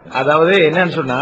அதாவது என்னன்னு சொன்னா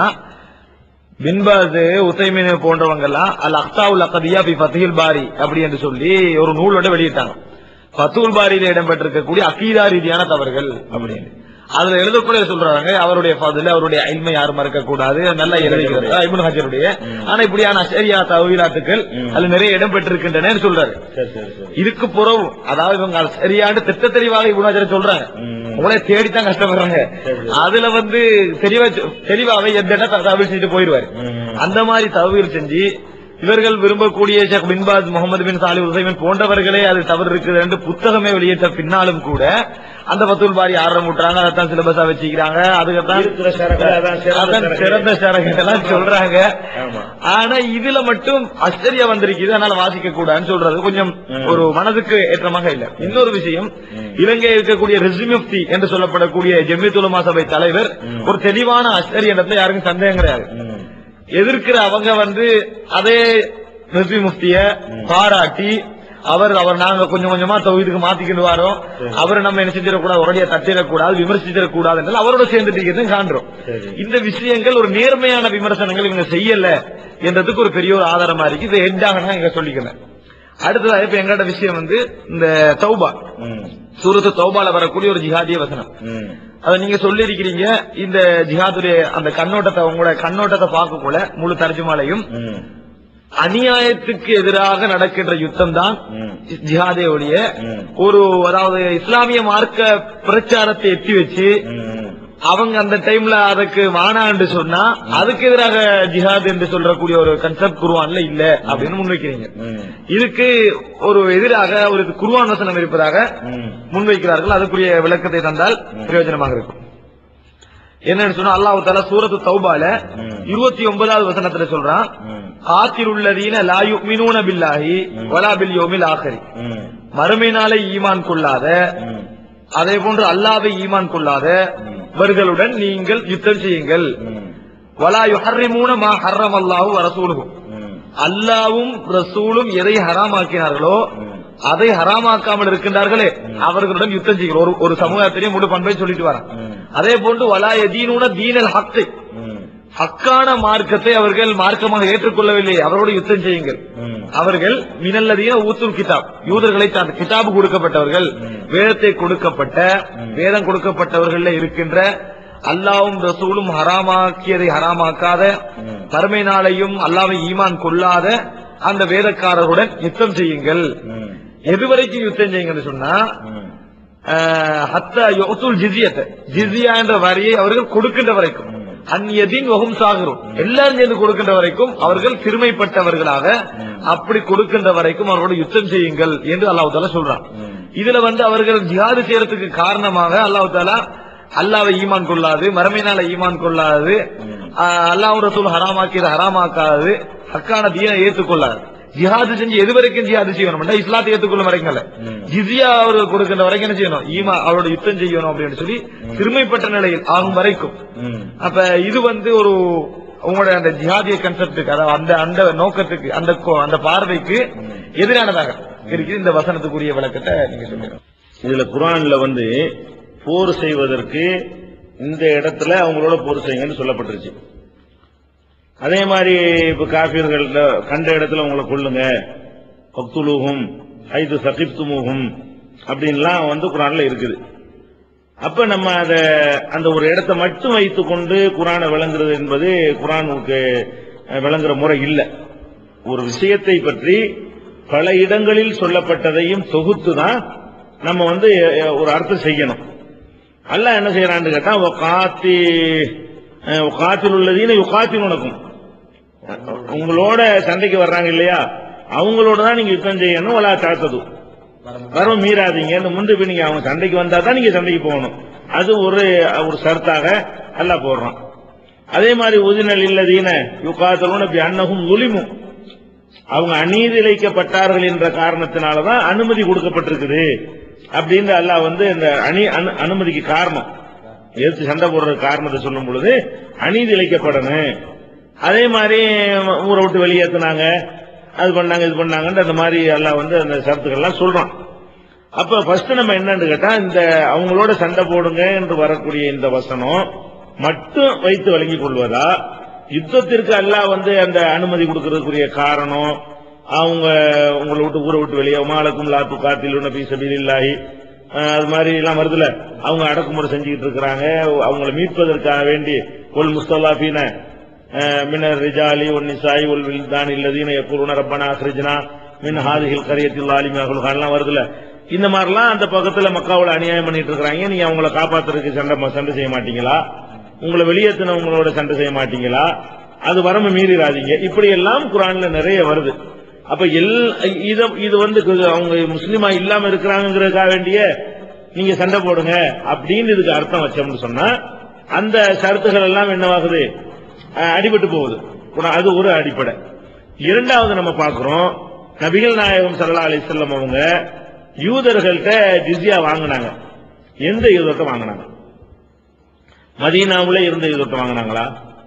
பின்பாஸ் உத்தைமின் போன்றவங்க எல்லாம் அல் அக்தாவுல் அகதியா பி ஃபத்திஹில் பாரி அப்படி என்று சொல்லி ஒரு நூலோட வெளியிட்டாங்க ஃபத்துல் பாரியில இடம்பெற்றிருக்கக்கூடிய அக்கீதா ரீதியான தவறுகள் அப்படின்னு அதுல எழுதக்கூடிய சொல்றாங்க அவருடைய ஃபதுல அவருடைய ஐன்மை யாரும் மறக்க கூடாது நல்லா எழுதுகிறது இப்னு ஹஜருடைய ஆனா இப்படியான அஷரியா தவிலாத்துக்கள் அதுல நிறைய இடம் பெற்றிருக்கின்றன சொல்றாரு சரி சரி சரி இதுக்கு புறவும் அதாவது இவங்க அது சரியான திட்ட தெளிவாக இப்னு ஹஜர் சொல்றாங்க ம். உங்களே தேடித்தான் கஷ்டப்படுறாங்க சரி. அதுல வந்து தெளிவா தெளிவாக எந்த இடம் தகவல் செஞ்சுட்டு போயிருவாரு ம். அந்த மாதிரி தகவல் செஞ்சு இவர்கள் விரும்பக்கூடிய ஷேக் பின் பாஸ் முகமது பின் சாலி உசைமன் போன்றவர்களே அது தவறு இருக்குது என்று புத்தகமே வெளியிட்ட பின்னாலும் கூட அந்த பத்துல் பாரி ஆர்வம் விட்டுறாங்க அதைத்தான் சிலபஸா வச்சுக்கிறாங்க அதுக்குத்தான் இருக்கிற சரக்கு அதான் சிறந்த அதான் சரக்கு. சிறந்த சரக்கு எல்லாம் சொல்றாங்க ஆமா. ஆனா இதுல மட்டும் ஆச்சரியா வந்திருக்குது அதனால வாசிக்க கூடாதுன்னு சொல்றது கொஞ்சம் ஒரு மனதுக்கு ஏற்றமாக இல்ல இன்னொரு விஷயம் இலங்கை இருக்கக்கூடிய ரெசிமிப்தி என்று சொல்லப்படக்கூடிய ஜெமித்துலமா சபை தலைவர் ஒரு தெளிவான அஸ்தரி இடத்துல யாருக்கும் சந்தேகம் கிடையாது ம். எதிர்க்கிற அவங்க வந்து அதே நெஸ்வி முஃப்திய பாராட்டி அவர் அவர் நாங்க கொஞ்சம் கொஞ்சமா தொகுதிக்கு மாத்திக்கிட்டு வரோம் அவரை நம்ம என்ன செஞ்சிடக்கூடாது உடனே தட்டிடக்கூடாது விமர்சிச்சிடக்கூடாது என்றால் அவரோட சேர்ந்துட்டு இருக்கிறது காண்றோம் சரி. இந்த விஷயங்கள் ஒரு நேர்மையான விமர்சனங்கள் இவங்க செய்யல என்றதுக்கு ஒரு பெரிய ஒரு ஆதாரமா இருக்கு இது எண்டாக இங்க சொல்லிக்கிறேன் அடுத்ததா இப்ப எங்களோட விஷயம் வந்து இந்த தௌபா ம். சூரத்து தௌபால வரக்கூடிய ஒரு ஜிஹாதிய வசனம் ம். அதை நீங்க சொல்லியிருக்கிறீங்க இந்த ஜிஹாதுடைய அந்த கண்ணோட்டத்தை உங்களோட கண்ணோட்டத்தை பார்க்கக்குள்ள முழு தர்ஜுமாலையும் ம். அநியாயத்துக்கு எதிராக நடக்கின்ற யுத்தம் தான் ம். ஜிஹாதே ஒழிய ம். ஒரு அதாவது இஸ்லாமிய மார்க்க பிரச்சாரத்தை எத்தி வச்சு ம். அவங்க அந்த டைம்ல அதுக்கு வானான்னு சொன்னா அதுக்கு எதிராக ஜிஹாத் என்று சொல்லக்கூடிய ஒரு கன்செப்ட் குருவான்ல இல்ல அப்படின்னு முன்வைக்கிறீங்க ம். இதுக்கு ஒரு எதிராக ஒரு குருவான் வசனம் இருப்பதாக ம். முன்வைக்கிறார்கள் அதுக்குரிய விளக்கத்தை தந்தால் பிரயோஜனமாக இருக்கும் என்னன்னு சொன்னா அல்லாஹ் தாலா சூரத்து தௌபால ம். இருபத்தி ஒன்பதாவது வசனத்துல சொல்றான் ம். காத்தில் உள்ளதீன லா யுமினூன பில்லாஹி வலா பில் யோமில் ஆஹரி ம். மறுமை நாளை ஈமான் கொள்ளாத ம். அதே போன்று அல்லாவை ஈமான் கொள்ளாத இவர்களுடன் நீங்கள் யுத்தம் செய்யுங்கள் ம். வலா யுஹர்ரிமூன மா ஹர்ரம் அல்லாஹு வரசூலுஹு ம். அல்லாவும் ரசூலும் எதை ஹராமாக்கினார்களோ ம். அதை ஹராமாக்காமல் இருக்கின்றார்களே அவர்களுடன் யுத்தம் செய்கிறோம் ஒரு ஒரு சமூகத்திலேயே முழு பண்பை சொல்லிட்டு வரான் ம். அதே போன்று வலா எதீனூன தீனல் ஹக்கு ம். ஹக்கான மார்க்கத்தை அவர்கள் மார்க்கமாக ஏற்றுக்கொள்ளவில்லை அவரோடு யுத்தம் செய்யுங்கள் ம். அவர்கள் மினல்லதீன ஊத்துல் கிதாப் யூதர்களை சார்ந்த கிதாபு கொடுக்கப்பட்டவர்கள் வேதத்தை கொடுக்கப்பட்ட வேதம் கொடுக்கப்பட்டவர்கள இருக்கின்ற அல்லாவும் ரசூலும் ஹராமாக்கியதை ஹராமாக்காத ம். மறுமை நாளையும் அல்லாவை ஈமான் கொள்ளாத அந்த வேதக்காரருடன் யுத்தம் செய்யுங்கள் ம். எதுவரைக்கும் யுத்தம் செய்யுங்கன்னு சொன்னா ம். ஆஹ், ஹத்தா யுத்துல் ஜிசியத்தை ஜிசியா என்ற வரியை அவர்கள் கொடுக்கின்ற வரைக்கும் அந்நியதின் வகும் சாகிறோம் எல்லாரும் சேர்ந்து கொடுக்கின்ற வரைக்கும் அவர்கள் சிறுமைப்பட்டவர்களாக அப்படி கொடுக்கின்ற வரைக்கும் அவர்களோட யுத்தம் செய்யுங்கள் என்று அல்லாஹ் தாலா சொல்றான் இதுல வந்து அவர்கள் ஜிஹாது செய்யறதுக்கு காரணமாக அல்லாஹ் தாலா அல்லாவை ஈமான் கொள்ளாது மறுமையினால ஈமான் கொள்ளாது ஆஹ், அல்லாஹ் ரசூல் ஹராமாக்கியது ஹராமாக்காது ஹக்கான தீனை ஏற்றுக்கொள்ளாது ஜிஹாது செஞ்சு எது வரைக்கும் ஜிஹாது செய்யணும் இஸ்லாத்தை ஏற்றுக்கொள்ள வரைக்கும் இல்ல ஜிசியா அவர்கள் கொடுக்கின்ற வரைக்கும் என்ன செய்யணும் ஈமா அவரோட யுத்தம் செய்யணும் அப்படின்னு சொல்லி சிறுமைப்பட்ட நிலையில் ஆகும் வரைக்கும் ம். அப்ப இது வந்து ஒரு உங்களுடைய அந்த ஜிஹாதிய கன்செப்டுக்கு அதாவது அந்த அந்த நோக்கத்துக்கு அந்த கோ- அந்த பார்வைக்கு எதிரானதாக இருக்குது இந்த வசனத்துக்குரிய விளக்கத்தை நீங்க சொல்லுங்க இதுல குரான்ல வந்து போர் செய்வதற்கு இந்த இடத்துல அவங்களோட போர் செய்யுங்கன்னு சொல்லப்பட்டிருச்சு அதே மாதிரி இப்ப காபீர்கள் கண்ட இடத்துல உங்களை கொள்ளுங்க பக்துலுகும் ஐது சகிப்துமுகும் அப்படின்லாம் வந்து குரான்ல இருக்குது அப்ப நம்ம அத அந்த ஒரு இடத்தை மட்டும் வைத்துக் கொண்டு குரானை விளங்குறது என்பது குரானுக்கு அஹ், விளங்குற முறை இல்ல ஒரு விஷயத்தை பற்றி பல இடங்களில் சொல்லப்பட்டதையும் தொகுத்து தான் நம்ம வந்து அஹ், ஒரு அர்த்தம் செய்யணும் அல்லாஹ் என்ன செய்யறான்னு கேட்டா காத்தி காத்தில் உள்ளதீன யுகாத்தில் உனக்கும் உங்களோட சண்டைக்கு வர்றாங்க இல்லையா அவங்களோட தான் நீங்க யுத்தம் செய்யணும் வலா தாத்தது வரும் மீறாதீங்க இந்த முந்து போய் நீங்க அவங்க சண்டைக்கு வந்தா தான் நீங்க சண்டைக்கு போகணும் அது ஒரு ஒரு சர்த்தாக அல்லாஹ் போடுறான் அதே மாதிரி உதினல் இல்லதீன யுகாத்தலுன இப்படி அன்னகும் உலிமும் அவங்க அநீதி இழைக்கப்பட்டார்கள் என்ற காரணத்தினாலதான் அனுமதி கொடுக்கப்பட்டிருக்குது அப்படின்னு அல்லாஹ் வந்து இந்த அணி அனு- அனுமதிக்கு காரணம் எதிர்த்து சண்டை போடுற காரணத்தை சொல்லும் பொழுது அநீதி இழைக்கப்படணும் அதே மாதிரி ஊரை விட்டு வெளியேத்துனாங்க அது பண்ணாங்க இது பண்ணாங்கன்னு அந்த மாதிரி எல்லாம் வந்து அந்த சரத்துக்கள்லாம் சொல்றான் அப்ப ஃபர்ஸ்ட் நம்ம என்னன்னு கேட்டா இந்த அவங்களோட சண்டை போடுங்க என்று வரக்கூடிய இந்த வசனம் மட்டும் வைத்து வழங்கிக் கொள்வதா யுத்தத்திற்கு அல்லாஹ் வந்து அந்த அனுமதி கொடுக்கறதுக்குரிய காரணம் அவங்க உங்களை விட்டு ஊரை விட்டு வெளியே மாலக்கும் லாத்து காத்தில் நபி சபீலில்லாஹி அஹ், அது மாதிரி எல்லாம் வருதுல அவங்க அடக்குமுறை செஞ்சுக்கிட்டு இருக்கிறாங்க அவங்களை மீட்பதற்காக வேண்டி ஒல் முஸ்தலாபீன மினர் ரிஜாலி ஒன் நிசாய் ஒல் வில்தான் இல்லதீன எப்பூர்ண ரப்பனா அஹ்ரிஜ்னா மின் ஹாதிஹில் கரியத்தில் ஆலிமியாகுல் எல்லாம் வருதுல இந்த மாதிரிலாம் அந்த பக்கத்துல மக்காவுல அநியாயம் பண்ணிட்டு இருக்கிறாங்க நீங்க அவங்கள காப்பாத்துறதுக்கு சண்டை சண்டை செய்ய மாட்டீங்களா உங்களை வெளியேற்றினவங்களோட சண்டை செய்ய மாட்டீங்களா அது வரம்பு மீறிடாதீங்க இப்படி எல்லாம் குரான்ல நிறைய வருது அப்ப எல் இத இது வந்து கு- அவங்க முஸ்லீமா இல்லாம இருக்கிறாங்கிறதுக்காக வேண்டிய நீங்க சண்டை போடுங்க அப்படின்னு இதுக்கு அர்த்தம் வச்சோம்னு சொன்னா அந்த ஷரத்துகள் எல்லாம் என்னவாகுது அஹ், அடிபட்டு போகுது குரான் அது ஒரு அடிப்படை இரண்டாவது நம்ம பார்க்கிறோம் நபிகள் நாயகம் ஸல்லல்லாஹு அலைஹி வஸல்லம் அவங்க யூதர்கள்ட்ட ஜிஸ்யா வாங்கினாங்க எந்த யூதத்தை வாங்கினாங்க மதீனாவுல இருந்த யுத்தத்தை வாங்கினாங்களா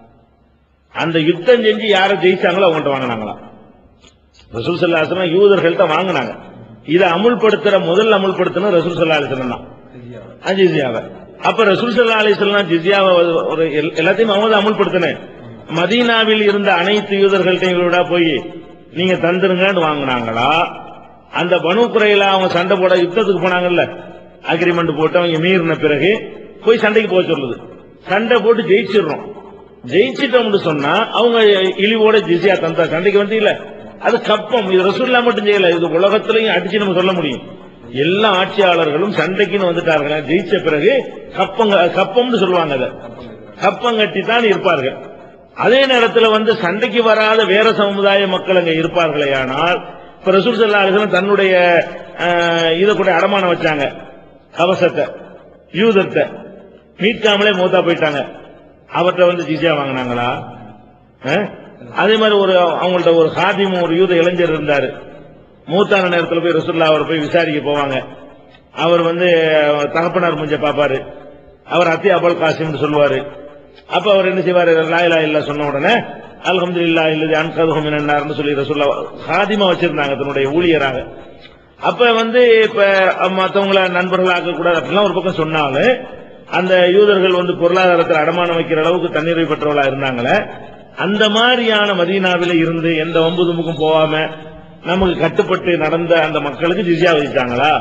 அந்த யுத்தம் செஞ்சு யாரை ஜெயிச்சாங்களோ அவங்கள்ட்ட வாங்கினாங்களா ரசூல் சல்லா அலிஸ்லாம் யூதர்கள்ட்ட வாங்கினாங்க இதை அமுல்படுத்துற முதல் அமுல்படுத்தின ரசூல் சல்லா அலிஸ்லாம் தான் ஆ, ஜிஸ்யாவை அப்ப ரசூல் சல்லா அலிஸ்லாம் ஜிஸ்யாவை ஒரு- ஒரு எல்- எல்லாத்தையும் அவங்க தான் அமுல்படுத்தினேன் மதீனாவில் இருந்த அனைத்து யூதர்கள்ட்டையும் விட போய் நீங்க தந்துருங்கன்னு வாங்கினாங்களா அந்த பனு குறையில அவங்க சண்டை போட யுத்தத்துக்கு போனாங்கல்ல அக்ரிமெண்ட் போட்டு அவங்க மீறின பிறகு போய் சண்டைக்கு போக சொல்லுது சண்டை போட்டு ஜெயிச்சிடுறோம் ஜெயிச்சிட்டோம்னு சொன்னா அவங்க இழிவோட ஜிசியா தந்தா சண்டைக்கு வந்து இல்ல அது கப்பம் இது ரசூல்லா மட்டும் செய்யல இது உலகத்திலையும் அடிச்சு நம்ம சொல்ல முடியும் எல்லா ஆட்சியாளர்களும் சண்டைக்குன்னு வந்துட்டார்கள் ஜெயிச்ச பிறகு கப்பங்க கப்பம்னு சொல்லுவாங்க அதை கப்பம் கட்டி தான் இருப்பார்கள் அதே நேரத்தில் வந்து சண்டைக்கு வராத வேற சமுதாய மக்கள் அங்க இருப்பார்களே ஆனால் இப்ப ரசூல் சல்லா அலிஸ்லாம் தன்னுடைய அஹ், இதை கூட அடமானம் வச்சாங்க கவசத்தை யூதத்தை மீட்காமலே மூத்தா போயிட்டாங்க அவர்கிட்ட வந்து ஜிசியா வாங்கினாங்களா அஹ்? அதே மாதிரி ஒரு அவங்கள்ட்ட ஒரு ஹாதிம் ஒரு யூத இளைஞர் இருந்தாரு மூத்தான நேரத்தில் போய் ரசூல்லா அவர் போய் விசாரிக்க போவாங்க அவர் வந்து அஹ், தகப்பனார் முஞ்ச பாப்பாரு அவர் அத்தி அபல் காசிம்னு சொல்லுவாரு அப்ப அவர் என்ன செய்வாரு லாயிலா இல்ல சொன்ன உடனே அல்ஹம்து இல்லா இல்லது அன்கதுகம் என்னன்னு சொல்லி ரசூல்லா ஹாதிமா வச்சிருந்தாங்க தன்னுடைய ஊழியராக அப்ப வந்து இப்ப மத்தவங்கள நண்பர்களாக்க கூடாது அப்படிலாம் ஒரு பக்கம் சொன்னாலும் அந்த யூதர்கள் வந்து பொருளாதாரத்தில் அடமானம் வைக்கிற அளவுக்கு தண்ணீரை பெற்றவளா இருந்தாங்களே அந்த மாதிரியான மதீனாவில இருந்து எந்த வம்பு தும்புக்கும் போகாம நமக்கு கட்டுப்பட்டு நடந்த அந்த மக்களுக்கு ஜிசியா விதிச்சாங்களா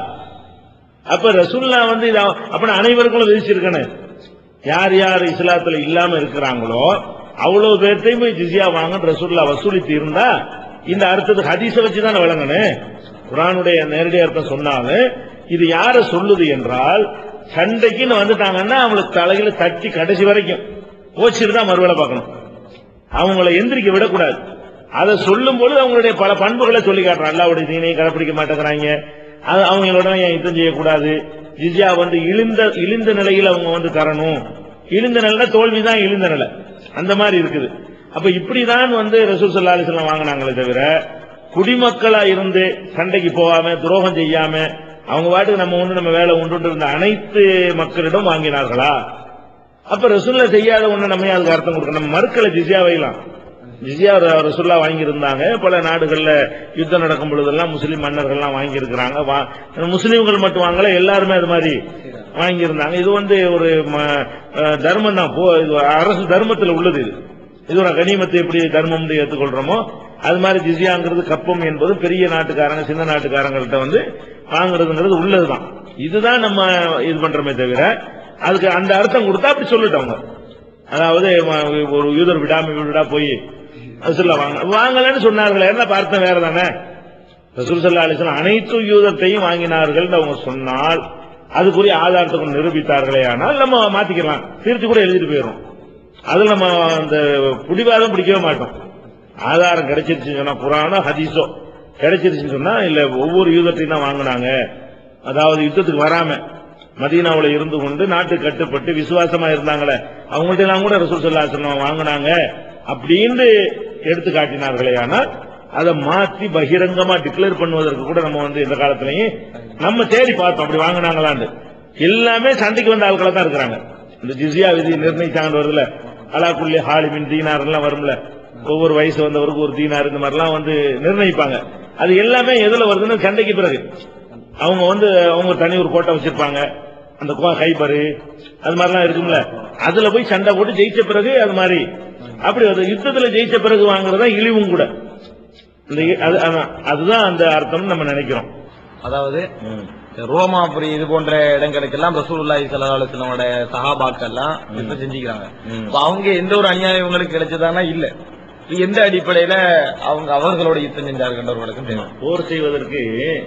அப்ப ரசூல்லா வந்து இத அப்ப அனைவருக்கும் விதிச்சிருக்கணும் யார் யார் இஸ்லாத்துல இல்லாம இருக்கிறாங்களோ அவ்வளவு பேர்த்தையும் போய் ஜிசியா வாங்க ரசூல்லா வசூலித்து இருந்தா இந்த அர்த்தத்துக்கு ஹதீஸ வச்சு தானே விளங்கணும் குரானுடைய நேரடி அர்த்தம் சொன்னாலும் இது யார சொல்லுது என்றால் சண்டைக்குன்னு வந்துட்டாங்கன்னா அவங்களுக்கு தலையில தட்டி கடைசி வரைக்கும் கோச்சிட்டு தான் மறுவேளை பார்க்கணும் அவங்கள எந்திரிக்க விடக்கூடாது அதை சொல்லும் பொழுது அவங்களுடைய பல பண்புகளை சொல்லி காட்டுறான் அல்லாவுடைய தீனையை கடைப்பிடிக்க மாட்டேங்கிறாங்க அது அவங்களோட ஏன் யுத்தம் செய்யக்கூடாது ஜிஸ்யா வந்து இழிந்த இழிந்த நிலையில் அவங்க வந்து தரணும் இழிந்த நிலை தோல்விதான் இழிந்த நிலை அந்த மாதிரி இருக்குது அப்ப இப்படிதான் வந்து ரசூல் சல்லா அலிஸ்லாம் வாங்கினாங்களே தவிர குடிமக்களா இருந்து சண்டைக்கு போகாம துரோகம் செய்யாம அவங்க பாட்டுக்கு நம்ம ஒண்ணு நம்ம வேலை உண்டு இருந்த அனைத்து மக்களிடம் வாங்கினார்களா அப்ப ரசுல்லா செய்யாத ஒண்ணு நம்ம ஏன் அதுக்கு அர்த்தம் கொடுக்கணும் நம்ம மறுக்கல ஜிசியா வைலாம் ஜிசியா ரசுல்லா வாங்கியிருந்தாங்க பல நாடுகள்ல யுத்தம் நடக்கும் பொழுதெல்லாம் முஸ்லிம் மன்னர்கள்லாம் வாங்கியிருக்கிறாங்க வா- முஸ்லிம்கள் மட்டும் வாங்கல எல்லாருமே அது மாதிரி வாங்கியிருந்தாங்க இது வந்து ஒரு ம- அஹ் தர்மம் தான் போ- இது அரசு தர்மத்தில் உள்ளது இது இது ஒரு கனிமத்தை எப்படி தர்மம் என்று ஏற்றுக்கொள்றோமோ அது மாதிரி ஜிசியாங்கிறது கப்பம் என்பது பெரிய நாட்டுக்காரங்க சின்ன நாட்டுக்காரங்கள்ட்ட வந்து வாங்குறதுங்கிறது உள்ளதுதான் இதுதான் நம்ம இது பண்றோமே தவிர அதுக்கு அந்த அர்த்தம் கொடுத்தா அப்படி சொல்லிட்டவங்க அதாவது ம- ஒரு யூதர் விடாம விடா போய் ரசூல்லா வாங்க வாங்கலன்னு சொன்னார்கள் என்ன அர்த்தம் வேற தானே ரசூல் சல்லா அலிஸ்லாம் அனைத்து யூதத்தையும் வாங்கினார்கள் அவங்க சொன்னால் அதுக்குரிய ஆதாரத்தை கொண்டு நிரூபித்தார்களே ஆனால் நம்ம மாத்திக்கலாம் திருத்தி கூட எழுதிட்டு போயிடும் அதுல நம்ம அந்த புடிவாதம் பிடிக்கவே மாட்டோம் ஆதாரம் கிடைச்சிருச்சுன்னு சொன்னா குரானோ ஹதீஸோ கிடைச்சிருச்சுன்னு சொன்னா இல்ல ஒவ்வொரு யூதத்தையும் தான் வாங்கினாங்க அதாவது யுத்தத்துக்கு வராம மதீனாவுல இருந்து கொண்டு நாட்டுக்கு கட்டுப்பட்டு விசுவாசமா இருந்தாங்களே அவங்கள்ட்ட எல்லாம் கூட ரசூல் சல்லா அலிஸ்லாம் வாங்கினாங்க அப்படின்னு எடுத்து காட்டினார்களே ஆனால் அதை மாத்தி பகிரங்கமா டிக்ளேர் பண்ணுவதற்கு கூட நம்ம வந்து இந்த காலத்திலையும் நம்ம தேடி பார்த்தோம் அப்படி வாங்கினாங்களான்னு எல்லாமே சண்டைக்கு வந்த ஆட்களை தான் இருக்கிறாங்க இந்த ஜிசியா விதி நிர்ணயிச்சாங்கன்னு வருதுல அலாக்குள்ளி ஹாலிமின் தீனார் எல்லாம் வரும்ல ஒவ்வொரு வயசு வந்தவருக்கு ஒரு தீனார் இந்த மாதிரிலாம் வந்து நிர்ணயிப்பாங்க அது எல்லாமே எதுல வருதுன்னு சண்டைக்கு பிறகு அவங்க வந்து அவங்க தனி ஒரு கோட்டை வச்சிருப்பாங்க அந்த குவா ஹைபரு அது மாதிரிலாம் இருக்கும்ல அதுல போய் சண்டை போட்டு ஜெயிச்ச பிறகு அது மாதிரி அப்படி அது யுத்தத்துல ஜெயிச்ச பிறகு வாங்குறதா இழிவும் கூட இந்த இ- அது- அதான். அதுதான் அந்த அர்த்தம்னு நம்ம நினைக்கிறோம் அதாவது ம். ரோமாபுரி இது போன்ற இடங்களுக்கெல்லாம் ரசூலுல்லாஹி ஸல்லல்லாஹு அலைஹி வஸல்லமோட சஹாபாக்கள் எல்லாம் யுத்தம் செஞ்சுக்கிறாங்க ம். அப்ப அவங்க எந்த ஒரு அநியாயம் இவங்களுக்கு கிடைச்சதானா இல்ல இது எந்த அடிப்படையில அவங்க அவர்களோட யுத்தம் செஞ்சார்கள் தெரியும் போர் செய்வதற்கு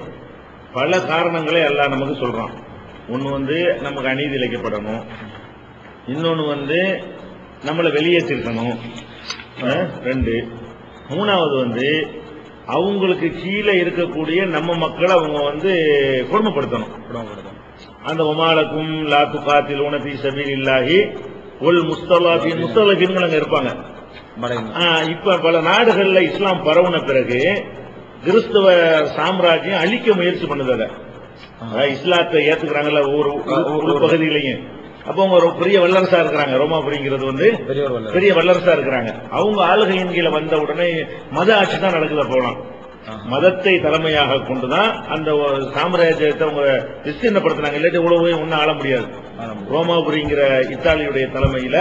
பல காரணங்களை எல்லாம் நமக்கு சொல்றான் ஒன்னு வந்து நமக்கு அநீதி இழைக்கப்படணும் இன்னொன்னு வந்து நம்மளை வெளியேற்றிருக்கணும் அஹ், ரெண்டு மூணாவது வந்து அவங்களுக்கு கீழே இருக்கக்கூடிய நம்ம மக்களை அவங்க வந்து கொடுமைப்படுத்தணும் அந்த ஒமாலக்கும் லாத்து காத்தில் உனபி சபீல் இல்லாஹி ஒல் முஸ்தலாபின் முஸ்தலாபின்கள் அங்க இருப்பாங்க ஆ, இப்ப பல நாடுகள்ல இஸ்லாம் பரவுன பிறகு கிறிஸ்தவ சாம்ராஜ்யம் அழிக்க முயற்சி பண்ணுது அதை. அதாவது இஸ்லாத்தை ஏத்துக்கிறாங்கல்ல ஒவ்வொரு ஒவ்வொரு பகுதியிலையும் அப்ப அவங்க ஒரு பெரிய வல்லரசா இருக்கிறாங்க ரோமாபுரிங்கிறது வந்து பெரியவர் வல்ல பெரிய வல்லரசா இருக்கிறாங்க அவங்க ஆளுகையின் கீழே வந்த உடனே மத ஆட்சி தான் நடக்குது போலாம் மதத்தை தலைமையாக கொண்டுதான் அந்த ஒரு சாம்ராஜ்யத்தை அவங்க விஸ்தீர்ணப்படுத்தினாங்க இல்லாட்டி உழவு ஒன்னும் ஆள முடியாது ரோமாபுரிங்கிற இத்தாலியுடைய தலைமையில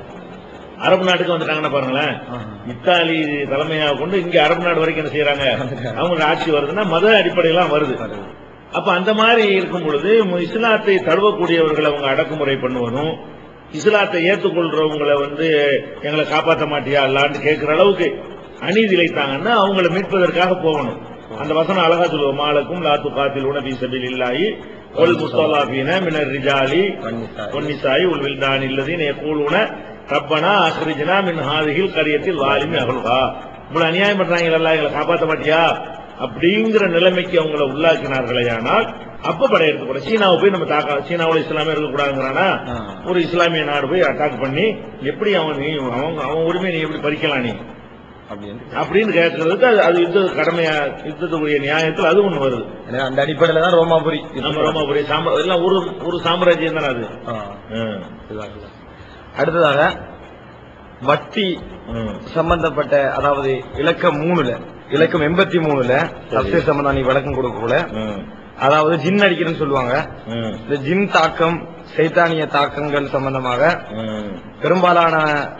அரபு நாட்டுக்கு வந்துட்டாங்கன்னு பாருங்களேன் இத்தாலி தலைமையாக கொண்டு இங்க அரபு நாடு வரைக்கும் என்ன செய்யறாங்க அவங்க ஆட்சி வருதுன்னா மத அடிப்படையெல்லாம் வருது அப்ப அந்த மாதிரி இருக்கும் பொழுது மு- இஸ்லாத்தை தழுவக்கூடியவர்களை அவங்க அடக்குமுறை பண்ணுவதும் இஸ்லாத்தை ஏற்றுக்கொள்றவங்களை வந்து எங்களை காப்பாற்ற மாட்டியா அல்லான்னு கேட்கிற அளவுக்கு அநீதி இழைத்தாங்கன்னா அவங்களை மீட்பதற்காக போகணும் அந்த வசனம் அழகா சொல்லுவோம் மாலக்கும் லாத்து காத்தில் உணவி சபில் இல்லாயி ஒல் முஸ்தலாபீன மினர் ரிஜாலி பொன்னிசாயி உள் வில்தான் இல்லதின் கூழுன ரப்பனா அஹ்ரிஜ்னா மின் ஹாதிகில் கரியத்தில் வாலிமி அகல்கா இவ்வளவு அநியாயம் பண்றாங்களா எங்களை காப்பாற்ற மாட்டியா அப்படிங்கிற நிலைமைக்கு அவங்கள உள்ளாக்கினார்களேயானால் அப்ப படையெடுத்து கூட சீனாவை போய் நம்ம தாக்க சீனாவோட இஸ்லாமிய இருக்கக்கூடாதுங்கிறானா ஆ. ஒரு இஸ்லாமிய நாடு போய் அட்டாக் பண்ணி எப்படி அவன் நீ அவங்க அவன் உரிமையை நீ எப்படி பறிக்கலாம் நீ அப்படின்னு அப்படின்னு கேட்கறதுக்கு அது அது யுத்த கடமையா யுத்தத்துக்குரிய நியாயத்தில் அது ஒண்ணு வருது ஏன்னா அந்த அடிப்படையில தான் ரோமாபுரி நம்ம ரோமாபுரி சாம்ரா எல்லாம் ஒரு ஒரு சாம்ராஜ்யம் தானே அது ஆ, ம். இதாகல. அடுத்ததாக வட்டி ம். சம்பந்தப்பட்ட அதாவது இலக்கம் மூணுல இலக்கம் எண்பத்தி மூணுல தப்சீர் சம்பந்தம் நீ விளக்கம் கொடுக்கல ம். அதாவது ஜின் அடிக்கிறேன்னு சொல்லுவாங்க ம். இந்த ஜின் தாக்கம் சைத்தானிய தாக்கங்கள் சம்பந்தமாக ம். பெரும்பாலான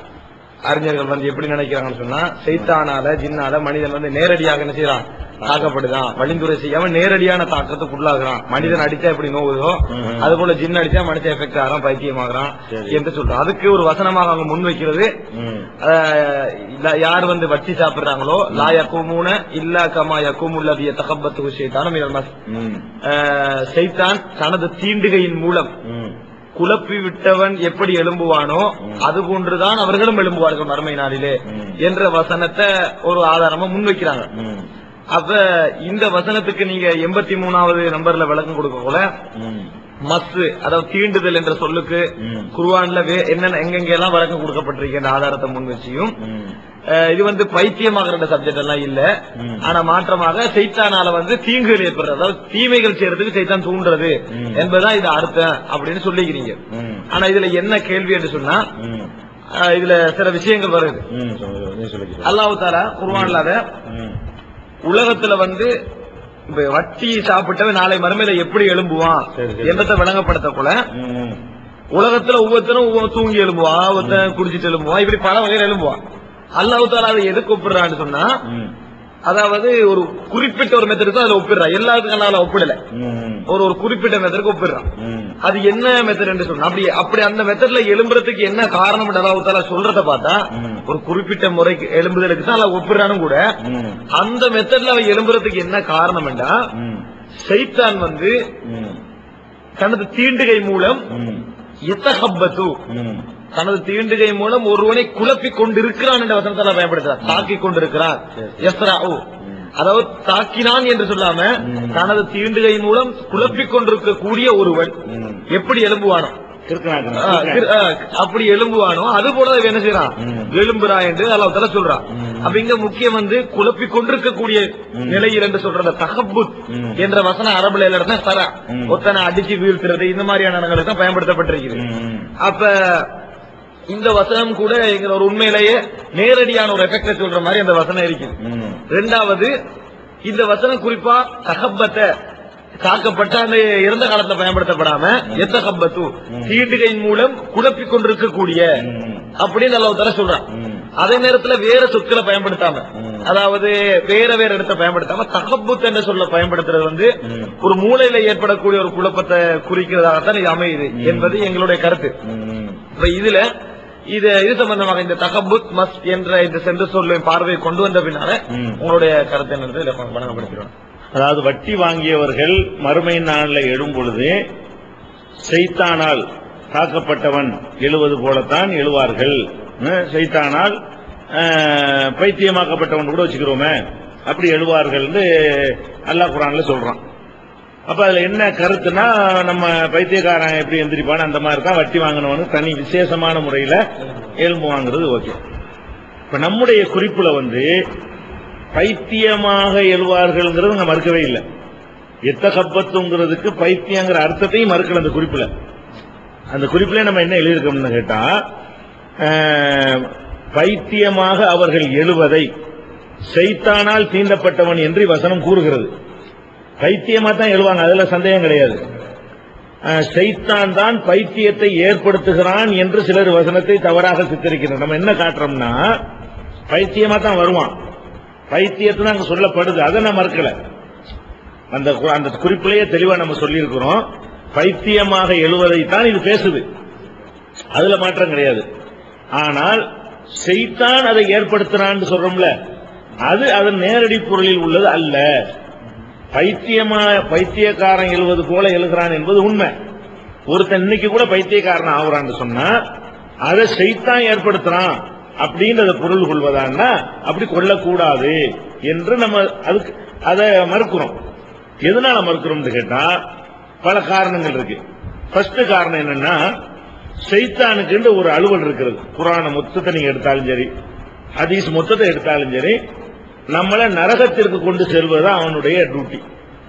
அறிஞர்கள் வந்து எப்படி நினைக்கிறாங்கன்னு சொன்னா சைத்தானால ஜின்னால மனிதன் வந்து நேரடியாக என்ன செய்யறான் தாக்கப்படுதான் வழிந்துரை செய்யாம நேரடியான தாக்கத்துக்கு உள்ளாகிறான் மனிதன் அடிச்சா எப்படி நோவுதோ ம்ஹும். அது போல ஜின் அடிச்சா மனுஷன் எஃபெக்ட் ஆகிறான் பைத்தியமாகறான் சரி. என்று சொல்றோம் அதுக்கு ஒரு வசனமாக அவங்க முன் வைக்கிறது ம். ஆஹ், இல்ல, யார் வந்து வட்டி சாப்பிடுறாங்களோ லா யக்கூமூன இல்லா கமா யக்கூமுல்லதி யதகப்பத்து ஷைத்தான மினல் மஸ் ம். ஆஹ், ஷைத்தான் தனது தீண்டுகையின் மூலம் ம். குழப்பி விட்டவன் எப்படி எழும்புவானோ அது போன்றுதான் அவர்களும் எழும்புவார்கள் மறுமை நாளிலே ம். என்ற வசனத்தை ஒரு ஆதாரமா முன்வைக்கிறாங்க ம். அப்ப இந்த வசனத்துக்கு நீங்க எண்பத்தி மூணாவது நம்பர்ல விளக்கம் கொடுக்க கூட ம். மஸ்ஸு அதாவது தீண்டுதல் என்ற சொல்லுக்கு ம். குர்ஆன்ல வே- என்னென்ன எங்கெங்க எல்லாம் விளக்கம் கொடுக்கப்பட்டிருக்கு என்ற ஆதாரத்தை முன் வச்சியும் ம். அஹ், இது வந்து பைத்தியமாகிற சப்ஜெக்ட் எல்லாம் இல்ல ம். ஆனா மாற்றமாக சைத்தானால வந்து தீங்குகள் ஏற்படுறது அதாவது தீமைகள் செய்யறதுக்கு சைத்தான் தூண்டுறது ம். என்பதுதான் இது அர்த்தம் அப்படின்னு சொல்லிக்கிறீங்க ம். ஆனா இதுல என்ன கேள்வி என்று சொன்னா ம். அஹ், இதுல சில விஷயங்கள் வருது ம். சொல்லுங்க. நீ சொல்லிக்க. அல்லாஹ் தாலா குர்ஆன்ல அத ம். உலகத்துல வந்து இப்ப வட்டி சாப்பிட்டவன் நாளை மறுமையில எப்படி எழும்புவான் சரி, சரி. என்பதை விளங்கப்படுத்த போல ம். உலகத்துல ஒவ்வொருத்தரும் ஒவ்வொரு தூங்கி எழும்புவான் ஒருத்தன் குடிச்சிட்டு எழும்புவான் இப்படி பல வகையில எழும்புவான் அல்லாஹ் தாலா அதை எதுக்கு ஒப்பிடுறான்னு சொன்னா ம். அதாவது ஒரு குறிப்பிட்ட ஒரு மெத்தடுக்கு தான் அதுல ஒப்பிடுறான் எல்லாத்துக்கும் நான் ஒப்பிடல ம். ஒரு ஒரு குறிப்பிட்ட மெத்தடுக்கு ஒப்பிடுறான் ம். அது என்ன மெத்தட் என்று சொன்னா அப்படி அப்படி அந்த மெத்தட்ல எழும்புறதுக்கு என்ன காரணம் அல்லாஹ் தாலா சொல்றத பார்த்தா ம். ஒரு குறிப்பிட்ட முறைக்கு எழும்புதலுக்கு தான் அல்லாஹ் ஒப்பிடுறானும் கூட ம். அந்த மெத்தட்ல அவன் எழும்புறதுக்கு என்ன காரணம் என்றா ம். சைத்தான் வந்து ம். தனது தீண்டுகை மூலம் ம். எத்தஹப்பத்து ம். தனது தீண்டுகை மூலம் ஒருவனை குழப்பிக் கொண்டிருக்கிறான் என்ற வசனத்தால பயன்படுத்துறார் தாக்கிக் கொண்டிருக்கிறான் எஸ்ராஉ அதாவது தாக்கினான் என்று சொல்லாம ம். தனது தீண்டுகை மூலம் குழப்பிக் கொண்டிருக்கக்கூடிய ஒருவன் ம். எப்படி எழும்புவானோ கிறுக்கனாக்கணும். ஆ, கிரு- ஆ, அப்படி எழும்புவானோ அது போல இவன் என்ன செய்யறான் ம். எழும்புறா என்று அல்லாஹ் தஆலா சொல்றான் ம். அப்ப இங்க முக்கியம் வந்து குழப்பிக் கொண்டிருக்கக்கூடிய ம். நிலையில் என்று சொல்ற தகப்புத் ம். என்ற வசனம் அரபுல எல்லா சரா ம். ஒத்தனை அடிச்சு வீழ்த்துறது இந்த மாதிரியான இடங்களுக்கு தான் பயன்படுத்தப்பட்டிருக்கிறது ம். அப்ப இந்த வசனம் கூட எங்க ஒரு உண்மையிலேயே நேரடியான ஒரு எஃபெக்ட சொல்ற மாதிரி அந்த வசனம் இருக்குது ம். ரெண்டாவது இந்த வசனம் குறிப்பா தகப்பத்தை காக்கப்பட்ட அந்த இறந்த காலத்துல பயன்படுத்தப்படாம எத்த கப்பத்து தீண்டுகையின் மூலம் குழப்பிக் கொண்டிருக்கக்கூடிய ம். அப்படின்னு அல்ல தர சொல்றான் ம். அதே நேரத்துல வேற சொற்களை பயன்படுத்தாம ம். அதாவது வேற வேற இடத்தை பயன்படுத்தாம தகப்புத் என்ற சொல்ல பயன்படுத்துறது வந்து ம். ஒரு மூளையில ஏற்படக்கூடிய ஒரு குழப்பத்தை குறிக்கிறதாகத்தான் இது அமையுது என்பது எங்களுடைய கருத்து ம். இப்ப இதுல இது இது சம்பந்தமாக இந்த தகபுத் மஸ் என்ற இந்த சென்று சொல்லின் பார்வையை கொண்டு வந்த பின்னால ம். உங்களுடைய கருத்து என்னது இதை வழங்கப்படுத்திடுவோம் அதாவது வட்டி வாங்கியவர்கள் மறுமை நாளில் எழும் பொழுது செய்தானால் தாக்கப்பட்டவன் எழுவது போலத்தான் எழுவார்கள் அஹ், செய்தானால் அஹ், பைத்தியமாக்கப்பட்டவன் கூட வச்சுக்கிறோமே அப்படி எழுவார்கள் அல்லாஹ் குரான்ல சொல்றான் அப்ப அதுல என்ன கருத்துனா நம்ம பைத்தியக்காரன் எப்படி எந்திரிப்பான் அந்த மாதிரி தான் வட்டி வாங்கினவனு தனி விசேஷமான முறையில எலும்பு வாங்குறது ஓகே இப்ப நம்முடைய குறிப்புல வந்து பைத்தியமாக எழுவார்கள்ங்கிறது நான் மறுக்கவே இல்லை எத்த கப்பத்துங்கிறதுக்கு பைத்தியங்கிற அர்த்தத்தையும் மறுக்கல அந்த குறிப்புல அந்த குறிப்பிலே நம்ம என்ன எழுதியிருக்கோம்னு கேட்டா அஹ், பைத்தியமாக அவர்கள் எழுவதை செய்தானால் தீண்டப்பட்டவன் என்று வசனம் கூறுகிறது பைத்தியமா தான் எழுவாங்க அதுல சந்தேகம் கிடையாது அஹ், சைத்தான் தான் பைத்தியத்தை ஏற்படுத்துகிறான் என்று சிலர் வசனத்தை தவறாக சித்தரிக்கிறார் நம்ம என்ன காட்டுறோம்னா பைத்தியமா தான் வருவான் பைத்தியத்தை தான் அங்க சொல்லப்படுது அதை நான் மறுக்கல அந்த கு- அந்த குறிப்பிலேயே தெளிவா நம்ம சொல்லியிருக்கிறோம் பைத்தியமாக எழுவதைத்தான் இது பேசுது அதுல மாற்றம் கிடையாது ஆனால் செய்தான் அதை ஏற்படுத்துறான்னு சொல்றோம்ல அது அதன் நேரடி பொருளில் உள்ளது அல்ல பைத்தியமா பைத்தியக்காரன் எழுவது போல எழுகிறான் என்பது உண்மை ஒருத்தன் இன்னைக்கு கூட பைத்தியக்காரன் ஆகுறான்னு சொன்னா அதை செய்தான் ஏற்படுத்துறான் அப்படின்னு அதை பொருள் கொள்வதான்னா அப்படி கொள்ளக்கூடாது என்று நம்ம அதுக்கு அதை மறுக்கிறோம் எதனால மறுக்கிறோம்னு கேட்டா பல காரணங்கள் இருக்கு ஃபர்ஸ்ட் காரணம் என்னன்னா சைத்தானுக்கு ஒரு அலுவல் இருக்கிறது குரான மொத்தத்தை நீங்க எடுத்தாலும் சரி ஹதீஸ் மொத்தத்தை எடுத்தாலும் சரி நம்மள நரகத்திற்கு கொண்டு செல்வது அவனுடைய டியூட்டி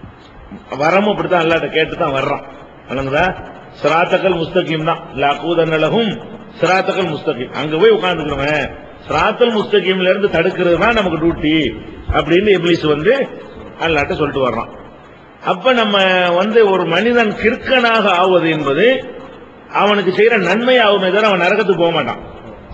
வரமும் அப்படித்தான் அல்லாட்ட கேட்டு தான் வர்றான் வணங்குதா சிராத்தக்கல் முஸ்தகீம் தான் லாக்கூதன்னலகும் சிராத்தக்கல் முஸ்தகீம் அங்க போய் உட்கார்ந்துக்கிறவன் சிராத்தல் முஸ்தகீம்ல இருந்து தடுக்கிறது தான் நமக்கு டியூட்டி அப்படின்னு இப்லீஸ் வந்து அல்லாட்ட சொல்லிட்டு வர்றான் அப்ப நம்ம வந்து ஒரு மனிதன் கிறுக்கனாக ஆவது என்பது அவனுக்கு செய்யற நன்மை ஆகுமே தவிர அவன் நரகத்துக்கு போக மாட்டான்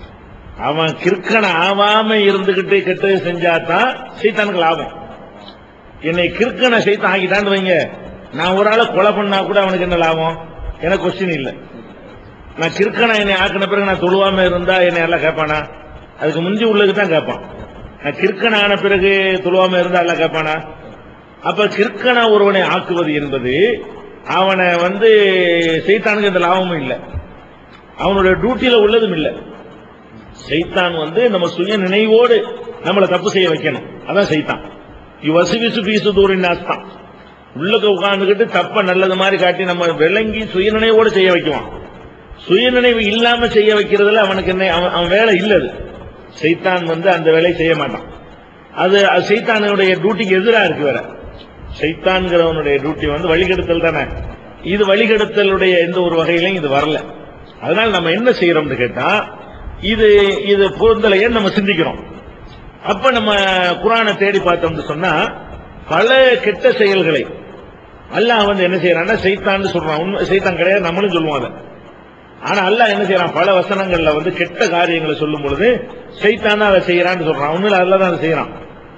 அவன் கிறுக்கன ஆவாம இருந்துகிட்டு கெட்டது செஞ்சாதான் சைத்தானுக்கு லாபம் என்னை கிறுக்கனை சைத்தான் ஆக்கிட்டான்னு வைங்க நான் ஒரு ஆளை கொலை பண்ணா கூட அவனுக்கு என்ன லாபம் எனக்கு கொஸ்டின் இல்ல நான் கிறுக்கனை என்னை ஆக்கின பிறகு நான் தொழுவாம இருந்தா என்னை எல்லாம் கேட்பானா அதுக்கு முந்தி உள்ளதுக்கு தான் கேட்பான் நான் கிறுக்கன் ஆன பிறகு தொழுவாம இருந்தா எல்லாம் கேட்பானா அப்ப கிறுக்கனா ஒருவனை ஆக்குவது என்பது அவனை வந்து சைத்தானுக்கு எந்த லாபமும் இல்லை அவனுடைய டியூட்டியில உள்ளதும் இல்லை சைத்தான் வந்து நம்ம சுய நினைவோடு நம்மளை தப்பு செய்ய வைக்கணும் அதான் சைத்தான் வசுவிசு பீசு தூரின் தான் உள்ளக்க உட்கார்ந்துகிட்டு தப்ப நல்லது மாதிரி காட்டி நம்ம விளங்கி சுயநினைவோடு செய்ய வைக்குவான் சுயநினைவு இல்லாம செய்ய வைக்கிறதுல அவனுக்கு என்ன அவன் அவன் வேலை இல்லது சைத்தான் வந்து அந்த வேலையை செய்ய மாட்டான் அது அது சைத்தானுடைய டியூட்டிக்கு எதிரா இருக்கு வேற சைத்தான்கிறவனுடைய டியூட்டி வந்து வழிகெடுத்தல் தானே இது வழிகெடுத்தலுடைய எந்த ஒரு வகையிலையும் இது வரல அதனால நம்ம என்ன செய்யறோம்னு கேட்டா இது இது பொருந்தலையே நம்ம சிந்திக்கிறோம் அப்ப நம்ம குரானை தேடி பார்த்தோம்னு சொன்னா பல கெட்ட செயல்களை அல்லாஹ் வந்து என்ன செய்யறான்னா சைத்தான்னு சொல்றான் உண்மை சைத்தான் கிடையாது நம்மளும் சொல்லுவோம் அதை ஆனா அல்லாஹ் என்ன செய்யறான் பல வசனங்கள்ல வந்து கெட்ட காரியங்களை சொல்லும் பொழுது சைத்தான் தான் அதை செய்யறான்னு சொல்றான் உண்மையில அல்ல தான் அதை செய்யறான்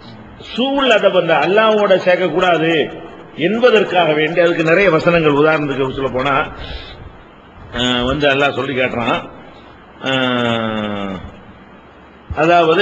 சூழ் அதை வந்து அல்லாவோட சேர்க்க கூடாது என்பதற்காக வேண்டி அதுக்கு நிறைய வசனங்கள் உதாரணத்துக்கு சொல்ல போனா அஹ், வந்து அல்லாஹ் சொல்லி காட்டுறான் அஹ், அதாவது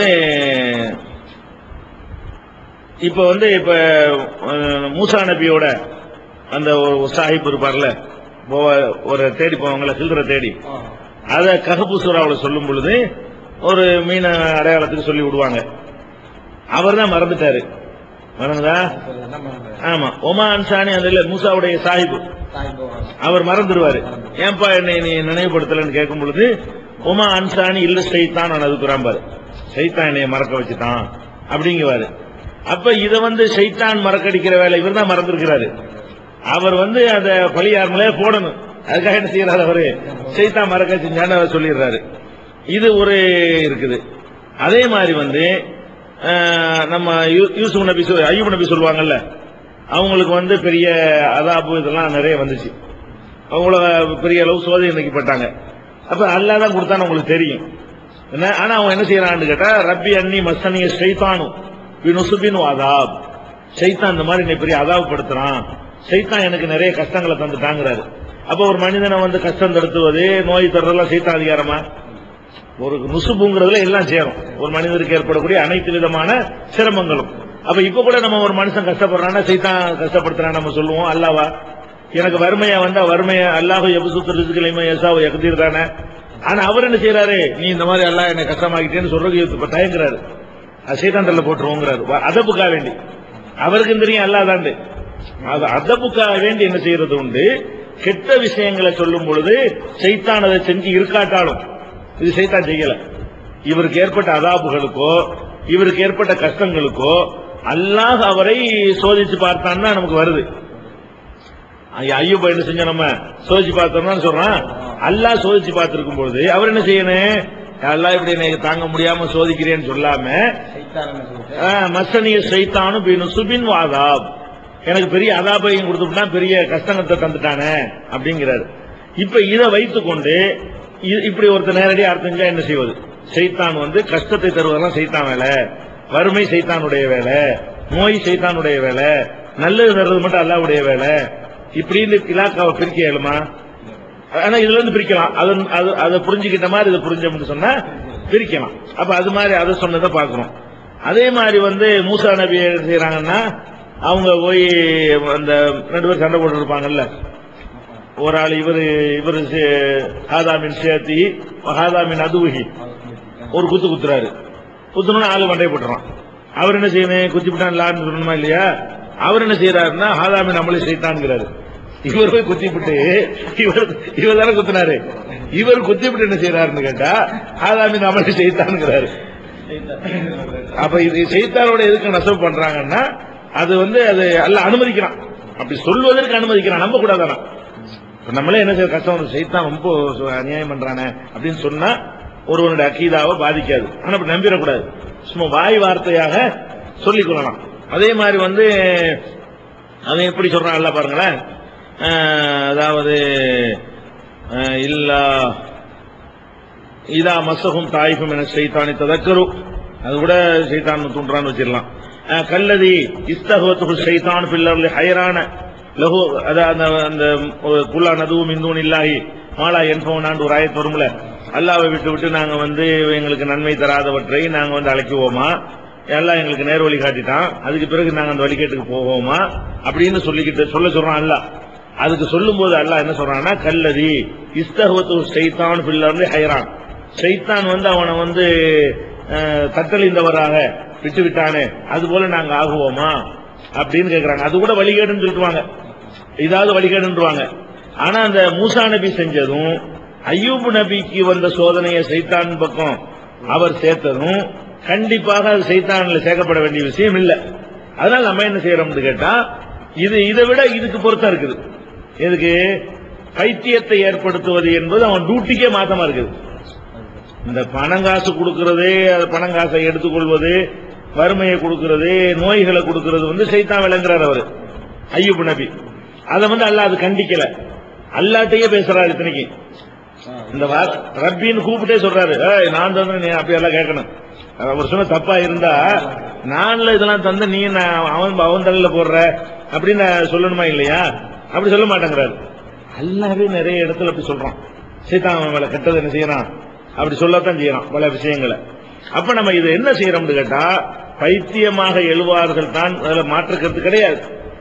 இப்ப வந்து இப்ப அஹ், மூசா நபியோட அந்த ஒரு சாஹிப் இருப்பார்ல போவ- ஒரு தேடி போவாங்கல்ல சில்லற தேடி அத கஹபு சூறாவுல சொல்லும் பொழுது ஒரு மீன அடையாளத்துக்கு சொல்லி விடுவாங்க அவர் தான் மறந்துட்டாரு மறந்துதா ஆமா ஒமா அன்சானி அந்த இல்ல மூசாவுடைய சாஹிப் அவர் மறந்துடுவாரு ஏன்பா என்னை நீ நினைவுபடுத்தலன்னு கேட்கும் பொழுது உமா அன்சானி இல்ல செய்தான் நான் அதுக்குறான் பாரு சைத்தான் என்னைய மறக்க வச்சுட்டான் அப்படிங்குவாரு அப்ப இத வந்து சைத்தான் மறக்கடிக்கிற வேலை இவர் தான் மறந்துருக்கிறாரு அவர் வந்து அந்த பழியார்மலே போடணும் அதுக்காக என்ன செய்யறாரு அவரு சைத்தான் மறக்க செஞ்சான்னு அவர் சொல்லிடுறாரு இது ஒரு இருக்குது அதே மாதிரி வந்து அஹ், நம்ம யூ- யூசுப் நபி சொல்- அய்யூப் நபி சொல்லுவாங்கல்ல அவங்களுக்கு வந்து பெரிய அதாபு இதெல்லாம் நிறைய வந்துச்சு அவங்கள பெரிய அளவு சோதனைக்கப்பட்டாங்க அப்ப அல்லாஹ் தான் கொடுத்தான்னு உங்களுக்கு தெரியும் என்ன ஆனா அவன் என்ன செய்யறான்னு கேட்டா ரப்பி அன்னி மஸ்தனிய சைத்தானு வினுசுபின் அதாப் சைத்தான் இந்த மாதிரி என்னை பெரிய அதாபப்படுத்துறான் சைத்தான் எனக்கு நிறைய கஷ்டங்களை தந்துட்டாங்கிறாரு அப்ப ஒரு மனிதனை வந்து கஷ்டம் தடுத்துவது நோய் தர்றதெல்லாம் சைத்தான் அதிகாரமா ஒரு நுசுபுங்கிறதுல எல்லாம் சேரும் ஒரு மனிதருக்கு ஏற்படக்கூடிய அனைத்து விதமான சிரமங்களும் அப்ப இப்ப கூட நம்ம ஒரு மனுஷன் கஷ்டப்படுறான்னா சைத்தான் கஷ்டப்படுத்துறான் நம்ம சொல்லுவோம் அல்லாவா எனக்கு வறுமையா வந்தா வறுமையா அல்லாஹ் எபுசுத்து ரிசுகளையுமே எசாவோ எகதீர் தானே ஆனா அவர் என்ன செய்யறாரு நீ இந்த மாதிரி எல்லாம் என்னை கஷ்டமாக்கிட்டேன்னு சொல்றது இப்ப தயங்குறாரு அது சைத்தாண்டல்ல போட்டுருவோங்கிறாரு வ- அதப்புக்காக வேண்டி அவருக்கும் தெரியும் அல்லாதாண்டு அது அதப்புக்காக வேண்டி என்ன செய்யறது உண்டு கெட்ட விஷயங்களை சொல்லும் பொழுது சைத்தான் அதை செஞ்சு இருக்காட்டாலும் இது சைத்தான் செய்யல இவருக்கு ஏற்பட்ட அதாபுகளுக்கோ இவருக்கு ஏற்பட்ட கஷ்டங்களுக்கோ அல்லாஹ் அவரை சோதிச்சு பார்த்தான்னா நமக்கு வருது ஐயா, ஐயூப் என்ன செஞ்சோம் நம்ம சோதிச்சு பார்த்தோம்னா சொல்றான் அல்லாஹ் சோதிச்சு பார்த்திருக்கும் பொழுது அவர் என்ன செய்யணும் அல்லாஹ் இப்படி எனக்கு தாங்க முடியாம சோதிக்கிறேன்னு சொல்லாம ஆ, மசனிய சைத்தானும் பின்னு சுபின் வாதாப் எனக்கு பெரிய அதாபையும் கொடுத்துட்டா பெரிய கஷ்டத்தை தந்துட்டானே அப்படிங்கிறாரு இப்ப இதை வைத்துக்கொண்டு இ- இப்படி ஒருத்தர் நேரடியாக அர்த்தம் செஞ்சா என்ன செய்வது சைத்தான் வந்து கஷ்டத்தை தருவதெல்லாம் சைத்தான் வேலை வறுமை சைத்தானுடைய வேலை நோய் சைத்தானுடைய வேலை நல்லது தருவது மட்டும் அல்லாவுடைய வேலை இப்படி இந்த இலாக்காவை பிரிக்க இயலுமா ஆனா இதுல இருந்து பிரிக்கலாம் அது அது அதை புரிஞ்சுக்கிட்ட மாதிரி இதை புரிஞ்சோம்னு சொன்னா பிரிக்கலாம் அப்ப அது மாதிரி அதை சொன்னதை பார்க்கிறோம் அதே மாதிரி வந்து மூசா நபி என்ன செய்யறாங்கன்னா அவங்க போய் அந்த ரெண்டு பேரும் சண்டை போட்டு இருப்பாங்கல்ல ஒரு ஆள் இவரு இவரு சே- ஹாதாமின் சேத்தி ஹாதாமின் அதுவுகி ஒரு குத்து குத்துறாரு குத்துனோன்னு ஆளு மண்டையை போட்டுறான் அவர் என்ன செய்யணும் குத்தி விட்டான் லான்னு சொல்லணுமா இல்லையா அவர் என்ன செய்யறாருன்னா ஹாதாமி நம்மளே செய்தான்ங்கிறாரு இவர் போய் குத்தி விட்டு இவர் இவர் தானே குத்துனாரு இவர் குத்தி விட்டு என்ன செய்யறாருன்னு கேட்டா ஹாதாமி நம்மளே செய்தான்ங்கிறாரு அப்ப இது செய்தாரோட எதுக்கு நசவு பண்றாங்கன்னா அது வந்து அது அல்ல அனுமதிக்கிறான் அப்படி சொல்வதற்கு அனுமதிக்கிறான் நம்ப கூடாதானா இப்ப நம்மளே என்ன செய்ய கஷ்டம் வந்து செய்தான் ரொம்ப சு- அநியாயம் பண்றானே அப்படின்னு சொன்னா ஒருவனுடைய அக்கீதாவை பாதிக்காது ஆனா அப்படி நம்பிடக்கூடாது சும்மா வாய் வார்த்தையாக சொல்லிக் கொள்ளலாம் அதே மாதிரி வந்து அவன் எப்படி சொல்றான் அல்ல பாருங்களேன் அஹ், அதாவது அஹ், இல்லா இதா மசகும் தாய்ஃபும் என செய்தானி ததக்கரு அது கூட சைத்தான் தூண்டுறான்னு வச்சிடலாம் அஹ், கல்லதி இஸ்தகவத்துகு சைத்தான் பில்லர்ல ஹைரான லகு அத- அந்த அந்த குல்லா நதுவும் இந்தூன் இல்லாஹி மாலா என்பவனாண்டு ஒரு ஆயத்து வரும்ல அல்லாவை விட்டு விட்டு நாங்க வந்து எங்களுக்கு நன்மை தராதவற்றை நாங்க வந்து அழைக்குவோமா எல்லாம் எங்களுக்கு நேர் வழி காட்டிட்டான் அதுக்கு பிறகு நாங்க அந்த வழிகேட்டுக்கு போவோமா அப்படின்னு சொல்லிக்கிட்டு சொல்ல சொல்றான் அல்லாஹ் அதுக்கு சொல்லும்போது அல்லாஹ் என்ன சொல்றான்னா கல்லதி இஸ்தகவத்து சைத்தான் பில்லர்ல ஹைரான் சைத்தான் வந்து அவனை வந்து அஹ், தத்தளிந்தவராக விட்டு விட்டானே அது போல நாங்க ஆகுவோமா அப்படின்னு கேக்குறாங்க அது கூட வழிகேடுன்னு சொல்லிட்டுவாங்க இதாவது வழிகேடுன்றுவாங்க ஆனா அந்த மூசா நபி செஞ்சதும் ஐயூப் நபிக்கு வந்த சோதனையை சைத்தான் பக்கம் அவர் சேர்த்ததும் கண்டிப்பாக அது சைத்தான்ல சேர்க்கப்பட வேண்டிய விஷயம் இல்ல அதனால நம்ம என்ன செய்யறோம்னு கேட்டா இது இதை விட இதுக்கு பொருத்தம் இருக்குது எதுக்கு பைத்தியத்தை ஏற்படுத்துவது என்பது அவன் டியூட்டிக்கே மாத்தமா இருக்குது இந்த பணங்காசு கொடுக்கறது அது பணங்காசை எடுத்துக்கொள்வது வறுமையை கொடுக்கறது நோய்களை கொடுக்கறது வந்து சைத்தான் விளங்குறார் அவரு ஐயூப் நபி அதை வந்து அல்லாஹ் அது கண்டிக்கல அல்லாட்டையே பேசுறாரு இத்தனைக்கு இந்த வார்த்தை ரப்பின்னு கூப்பிட்டே சொல்றாரு ஏய் நான் தந்து நீ அப்படியெல்லாம் கேட்கணும் அவர் சொன்ன தப்பா இருந்தா நான்ல இதெல்லாம் தந்து நீ நான் அவன் அவன் தலையில போடுற அப்படின்னு நான் சொல்லணுமா இல்லையா அப்படி சொல்ல மாட்டேங்கிறாரு அல்லாவே நிறைய இடத்துல அப்படி சொல்றான் சீதான் அவன் மேல கெட்டது என்ன செய்யறான் அப்படி சொல்லத்தான் செய்யறான் பல விஷயங்களை அப்ப நம்ம இது என்ன செய்யறோம்னு கேட்டா பைத்தியமாக எழுவார்கள் தான் அதுல மாற்றுக்கிறது கிடையாது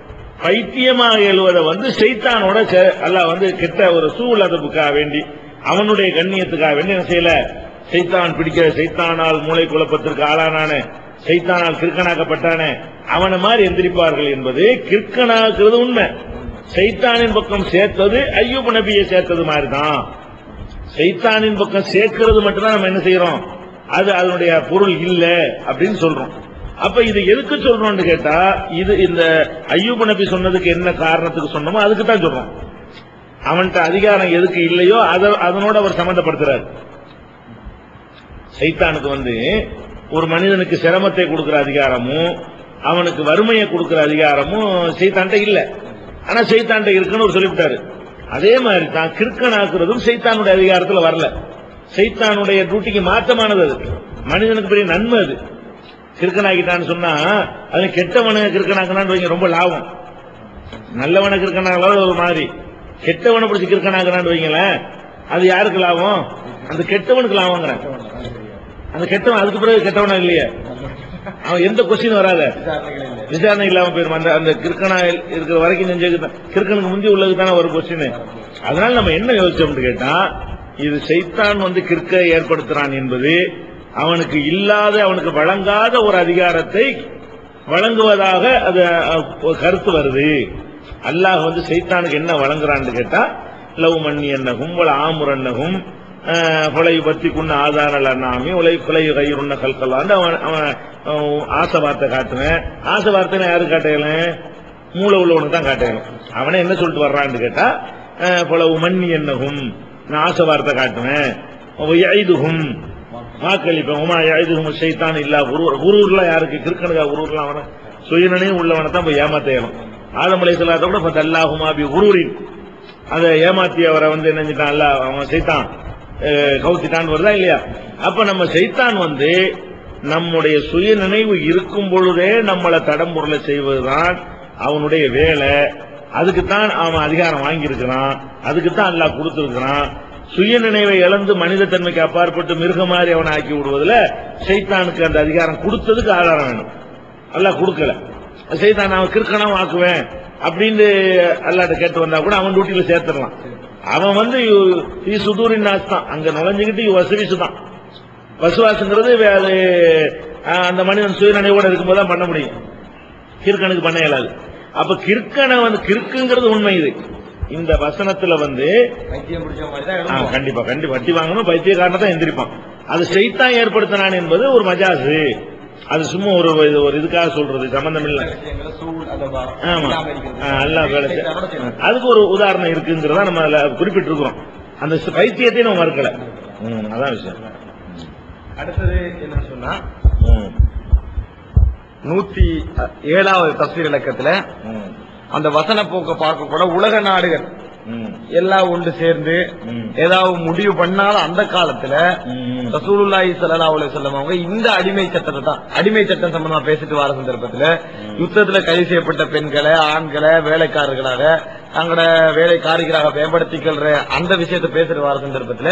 பைத்தியமாக எழுவதை வந்து சைத்தானோட சே- அல்லாஹ் வந்து கெட்ட ஒரு சூழலதுக்காக வேண்டி அவனுடைய கண்ணியத்துக்காக வேண்டி என்ன செய்யல சைத்தான் பிடிக்கிற சைத்தானால் மூளை குழப்பத்திற்கு ஆளானானே சைத்தானால் கிறுக்கனாக்கப்பட்டானே அவனை மாதிரி எந்திரிப்பார்கள் என்பது கிறுக்கனாக்குறது உண்மை சைத்தானின் பக்கம் சேர்த்தது ஐயூப் நபியை சேர்த்தது மாதிரி தான் சைத்தானின் பக்கம் சேர்க்கிறது மட்டும்தான் நம்ம என்ன செய்யறோம் அது அதனுடைய பொருள் இல்ல அப்படின்னு சொல்றோம் அப்ப இது எதுக்கு சொல்றோம்னு கேட்டா இது இந்த ஐயூப் நபி சொன்னதுக்கு என்ன காரணத்துக்கு சொன்னோமோ அதுக்கு தான் சொல்றோம் அவன்கிட்ட அதிகாரம் எதுக்கு இல்லையோ அத- அதனோட அவர் சம்பந்தப்படுத்துறாரு சைத்தானுக்கு வந்து ஒரு மனிதனுக்கு சிரமத்தை கொடுக்கிற அதிகாரமும் அவனுக்கு வறுமையை கொடுக்கிற அதிகாரமும் செய்தான்ட்ட இல்ல ஆனா செய்தான்ட்ட இருக்குன்னு ஒரு சொல்லிவிட்டாரு அதே மாதிரி தான் கிறுக்கனாக்குறதும் செய்தானுடைய அதிகாரத்துல வரல செய்தானுடைய டியூட்டிக்கு மாற்றமானது அது மனிதனுக்கு பெரிய நன்மை அது கிறுக்கனாக்கிட்டான்னு சொன்னா அது கெட்டவனை கிறுக்கனாக்குனான்னு வைங்க ரொம்ப லாபம் நல்லவனை கிறுக்கனாங்களோ ஒரு மாதிரி கெட்டவனை பிடிச்சி கிறுக்கனாக்குறான்னு வைங்களேன் அது யாருக்கு லாபம் அந்த கெட்டவனுக்கு லாபங்கிறேன் அந்த கெட்டவன் அதுக்கு பிறகு கெட்டவனா இல்லையே அவன் எந்த கொஸ்டின் வராத விசாரணை இல்லாம போயிரும் அந்த அந்த கிறுக்கனா இருக்கிற வரைக்கும் செஞ்சது தான். கிறுக்கனுக்கு முந்தி உள்ளது தானே ஒரு கொஸ்டின் அதனால நம்ம என்ன யோசிச்சோம்னு கேட்டா இது சைத்தான் வந்து கிறுக்க ஏற்படுத்துறான் என்பது அவனுக்கு இல்லாத அவனுக்கு வழங்காத ஒரு அதிகாரத்தை வழங்குவதாக அது அஹ், ஒரு கருத்து வருது அல்லாஹ் வந்து சைத்தானுக்கு என்ன வழங்குறான்னு கேட்டா லவ் மண்ணி என்னகும் வல ஆமுரன்னகும் கொலை பத்தி குன்ன ஆதாரல் அண்ணாமி உலை கொலை கையுண்ண கல்கலான்னு அவன் அவன் அவன் ஆசை வார்த்தை காட்டுவேன் ஆசை வார்த்தை யாரு காட்டையில மூளை உள்ளவனுக்கு தான் காட்டையணும் அவனே என்ன சொல்லிட்டு வர்றான்னு கேட்டா அஹ், பொலவு மண்ணி என்னகும் நான் ஆசை வார்த்தை காட்டுவேன் ஐதுகும் வாக்களிப்பேன் உமா ஐதுகும் சைத்தான் இல்லா குரூர் குரூர்ல யாருக்கு கிறுக்கணுக்கா குரூர்லாம் அவன சுயநினைவு உள்ளவனை தான் போய் ஏமாத்தையணும் ஆதம் அலை சொல்லாத கூட இப்ப தல்லாகுமா பி குரூரின் அதை ஏமாத்தி அவரை வந்து என்ன செஞ்சிட்டான் அல்ல அவன் செய்தான் கவுத்திட்டான் வருதா இல்லையா அப்ப நம்ம செய்தான் வந்து நம்முடைய சுய நினைவு இருக்கும் பொழுதே நம்மளை தடம்புரலை செய்வதுதான் அவனுடைய வேலை அதுக்குத்தான் அவன் அதிகாரம் வாங்கியிருக்கிறான் அதுக்குத்தான் அல்லாஹ் கொடுத்திருக்கிறான் சுய நினைவை இழந்து மனித தன்மைக்கு அப்பாற்பட்டு மிருக மாதிரி அவனை ஆக்கி விடுவதுல சைத்தானுக்கு அந்த அதிகாரம் கொடுத்ததுக்கு ஆதாரம் வேணும் அல்லாஹ் கொடுக்கல செய்தான் அவன் கிறுக்கணும் ஆக்குவேன் அப்படின்னு அல்லாட்ட கேட்டு வந்தா கூட அவன் டியூட்டியில சேர்த்துடலாம் அவன் வந்து இ சுதூரின் நாஸ் தான் அங்க நுழைஞ்சுக்கிட்டு வசவிசு தான் வசுவாசுங்கிறது வே- அது அஹ், அந்த மனிதன் சுயநினைவோட இருக்கும்போது தான் பண்ண முடியும் கிறுக்கனுக்கு பண்ண இயலாது அப்ப கிறுக்கனை வந்து கிறுக்குங்கிறது உண்மை இது இந்த வசனத்துல வந்து பைத்தியம் பிடிச்ச மாதிரி தான் ஆ, எழுதுவோம். கண்டிப்பா கண்டிப்பா வட்டி வாங்கணும் பைத்தியக்காரனை தான் எந்திரிப்பான் அது செய்தான் ஏற்படுத்தினான் என்பது ஒரு மஜாசு அது சும்மா ஒரு இது- ஒரு இதுக்காக சொல்றது சம்பந்தம் இல்ல விஷயங்களை சூழ் அந்த வா- ஆமா இல்லாம இருக்கிறது. ஆ, அல்லாஹ் வேலை செய்- சைத்தானோட சேர்ந்து. அதுக்கு ஒரு உதாரணம் இருக்குங்கிறத நம்ம அதுல குறிப்பிட்டிருக்கிறோம் அந்த சு- பைத்தியத்தையும் நம்ம மறுக்கல ம், அதான் விஷயம் அடுத்தது என்ன சொன்னா ம், நூத்தி ஏழாவது தப்சீர் இலக்கத்துல ம், அந்த வசன போக்க பார்க்க கூட உலக நாடுகள் ம், எல்லாம் ஒன்று சேர்ந்து ம். ஏதாவது முடிவு பண்ணாலும் அந்த காலத்துல ம், ரசூலுல்லாஹி ஸல்லல்லாஹு அலைஹி வஸல்லம் அவங்க இந்த அடிமை சட்டத்தை தான் அடிமை சட்டம் சம்பந்தமா பேசிட்டு வர சந்தர்ப்பத்துல யுத்தத்துல கைது செய்யப்பட்ட பெண்களை ஆண்களை வேலைக்காரர்களாக தங்களோட வேலைக்காரிகளாக மேம்படுத்திக்கிற அந்த விஷயத்தை பேசிட்டு வர சந்தர்ப்பத்துல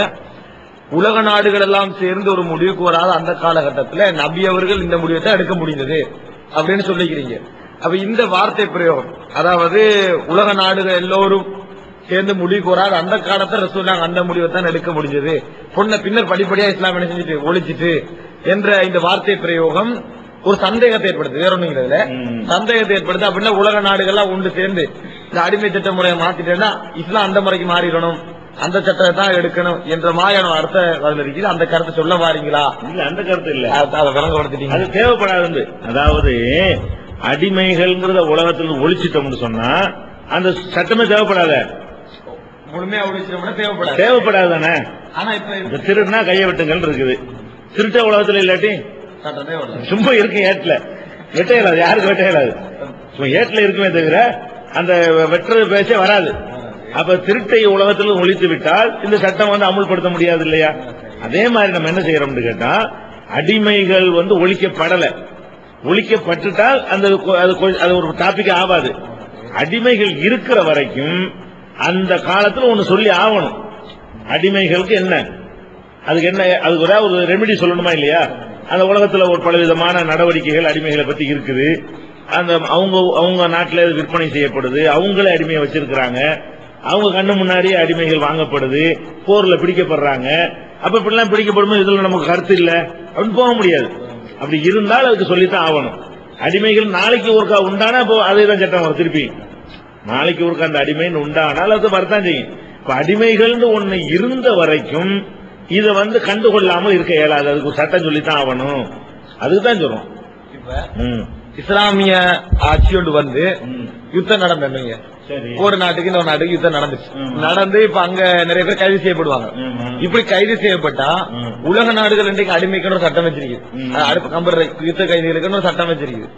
உலக நாடுகள் எல்லாம் சேர்ந்து ஒரு முடிவுக்கு வராத அந்த காலகட்டத்துல நபி அவர்கள் இந்த முடிவை தான் எடுக்க முடிந்தது அப்படின்னு சொல்லிக்கிறீங்க அப்ப இந்த வார்த்தை பிரயோகம் அதாவது உலக நாடுகள் எல்லோரும் சேர்ந்து முடிவுக்கு வராது அந்த காலத்துல ரசூல்லாங்க அந்த முடிவை தான் எடுக்க முடிஞ்சது பொண்ண பின்னர் படிப்படியா இஸ்லாம் என்ன செஞ்சுட்டு ஒழிச்சிட்டு என்ற இந்த வார்த்தை பிரயோகம் ஒரு சந்தேகத்தை ஏற்படுத்து வேற ஒண்ணும் இல்ல இதுல. ம். சந்தேகத்தை ஏற்படுத்து அப்படின்னா உலக நாடுகள்லாம் ஒன்று சேர்ந்து இந்த அடிமை சட்ட முறையை மாத்திட்டேன்னா இஸ்லாம் அந்த முறைக்கு மாறிடணும் அந்த சட்டத்தை தான் எடுக்கணும் என்ற மாதிரியான அர்த்தம் அதுல இருக்குது அந்த கருத்தை சொல்ல வாரீங்களா இல்ல அந்த கருத்து இல்ல அத- அதை விளங்கப்படுத்திட்டீங்க அது தேவைப்படாது அதாவது அடிமைகள்ங்கிறத உலகத்துல ஒழிச்சிட்டோம்னு சொன்னா அந்த சட்டமே தேவைப்படாத முழுமையா ஒழிச்சிட்டோம்னா தேவைப்படாது தேவைப்படாது தானே ஆனா இப்ப இந்த திருடுனா கையை வெட்டுங்கள் இருக்குது திருட்ட உலகத்துல இல்லாட்டி சட்டம் தேவைப்படாது சும்மா இருக்கு ஏட்ல வெட்ட இயலாது யாருக்கு வெட்ட இயலாது சும்மா ஏட்ல இருக்குமே தவிர அந்த வெட்டுறது பேச்சே வராது அப்ப திருட்டை உலகத்தில் ஒழித்து விட்டால் இந்த சட்டம் வந்து அமுல்படுத்த முடியாது இல்லையா அதே மாதிரி நம்ம என்ன செய்யறோம்னு கேட்டா அடிமைகள் வந்து ஒழிக்கப்படல ஒழிக்கப்பட்டுட்டால் அந்த கொ- அது கொ- அது ஒரு டாபிக் ஆகாது அடிமைகள் இருக்கிற வரைக்கும் அந்த காலத்துல ஒன்னு சொல்லி ஆகணும் அடிமைகளுக்கு என்ன அதுக்கு என்ன அதுக்கு ஏதாவது ஒரு ரெமெடி சொல்லணுமா இல்லையா அந்த உலகத்துல ஒரு பலவிதமான நடவடிக்கைகள் அடிமைகளை பத்தி இருக்குது அந்த அவங்க அவங்க நாட்டில் விற்பனை செய்யப்படுது அவங்களே அடிமையை வச்சிருக்கிறாங்க அவங்க கண்ணு முன்னாடியே அடிமைகள் வாங்கப்படுது போர்ல பிடிக்கப்படுறாங்க அப்ப இப்படிலாம் பிடிக்கப்படும் இதுல நமக்கு கருத்து இல்ல அப்படின்னு போக முடியாது அப்படி இருந்தால் அதுக்கு சொல்லித்தான் ஆகணும் அடிமைகள் நாளைக்கு ஒருக்கா உண்டானா இப்போ அதே தான் சட்டம் வரும் திருப்பி நாளைக்கு ஒருக்கா அந்த அடிமைன்னு உண்டானால் அது வரத்தான் செய்யும் இப்ப அடிமைகள்னு ஒண்ணு இருந்த வரைக்கும் இத வந்து கண்டுகொள்ளாமல் இருக்க இயலாது அதுக்கு ஒரு சட்டம் சொல்லித்தான் ஆகணும் அதுக்கு தான் சொல்றோம் இப்ப ம். இஸ்லாமிய ஆட்சியோடு வந்து ம். யுத்தம் நடந்தீங்க சரி ஒரு நாட்டுக்கு இன்னொரு நாட்டுக்கு யுத்தம் நடந்துச்சு ம். நடந்து இப்ப அங்க நிறைய பேர் கைது செய்யப்படுவாங்க ம், ம். இப்படி கைது செய்யப்பட்டா ம். உலக நாடுகள் இன்றைக்கு அடிமைக்குன்னு ஒரு சட்டம் வச்சிருக்கு ம். அடுப்பு கம்பர் யுத்த கைதிகளுக்குன்னு ஒரு சட்டம் வச்சிருக்கு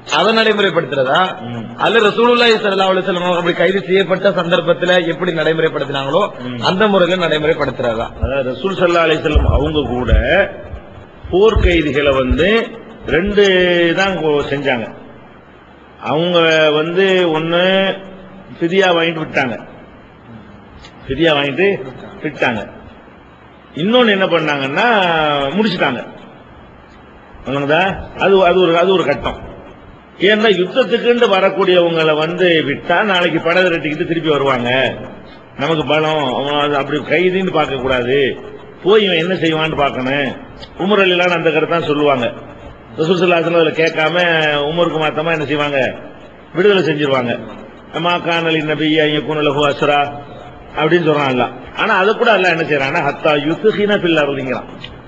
அதை நடைமுறைப்படுத்துறதா ம். அல்ல ரசூலுல்லாஹி ஸல்லல்லாஹு அலைஹி வஸல்லம் அவங்க அப்படி கைது செய்யப்பட்ட சந்தர்ப்பத்துல எப்படி நடைமுறைப்படுத்தினாங்களோ அந்த முறையில நடைமுறைப்படுத்துறதா அதாவது ரசூல் சல்லா அலிசல்லம் அவங்க கூட போர் கைதிகளை வந்து ரெண்டு தான் கொ- செஞ்சாங்க அவங்க வந்து ஒன்னு ஃபிதியா வாங்கிட்டு விட்டாங்க ஃபிதியா வாங்கிட்டு விட்டாங்க இன்னொன்னு என்ன பண்ணாங்கன்னா முடிச்சிட்டாங்க வணங்குதா? அது அது ஒரு அது ஒரு கட்டம் ஏன்னா யுத்தத்துக்குன்னு வரக்கூடியவங்களை வந்து விட்டா நாளைக்கு பட திரட்டிக்கிட்டு திருப்பி வருவாங்க நமக்கு பலம் அவன் அது அப்படி கைதின்னு பார்க்க கூடாது போய் இவன் என்ன செய்வான்னு பார்க்கணும் உமர் அலிலான அந்த கருத்து தான் சொல்லுவாங்க ரசூசல்லாசன் அதுல கேட்காம உமருக்கு மாத்தமா என்ன செய்வாங்க விடுதலை செஞ்சிருவாங்க அம்மா காணலி நபி ஐயக்குனலகு அசுரா அப்படின்னு சொல்றான் அல்ல ஆனா அது கூட அல்ல என்ன செய்யறாங்கன்னா ஹத்தா யுத்துஹீன பில்லா அப்படிங்கிறான்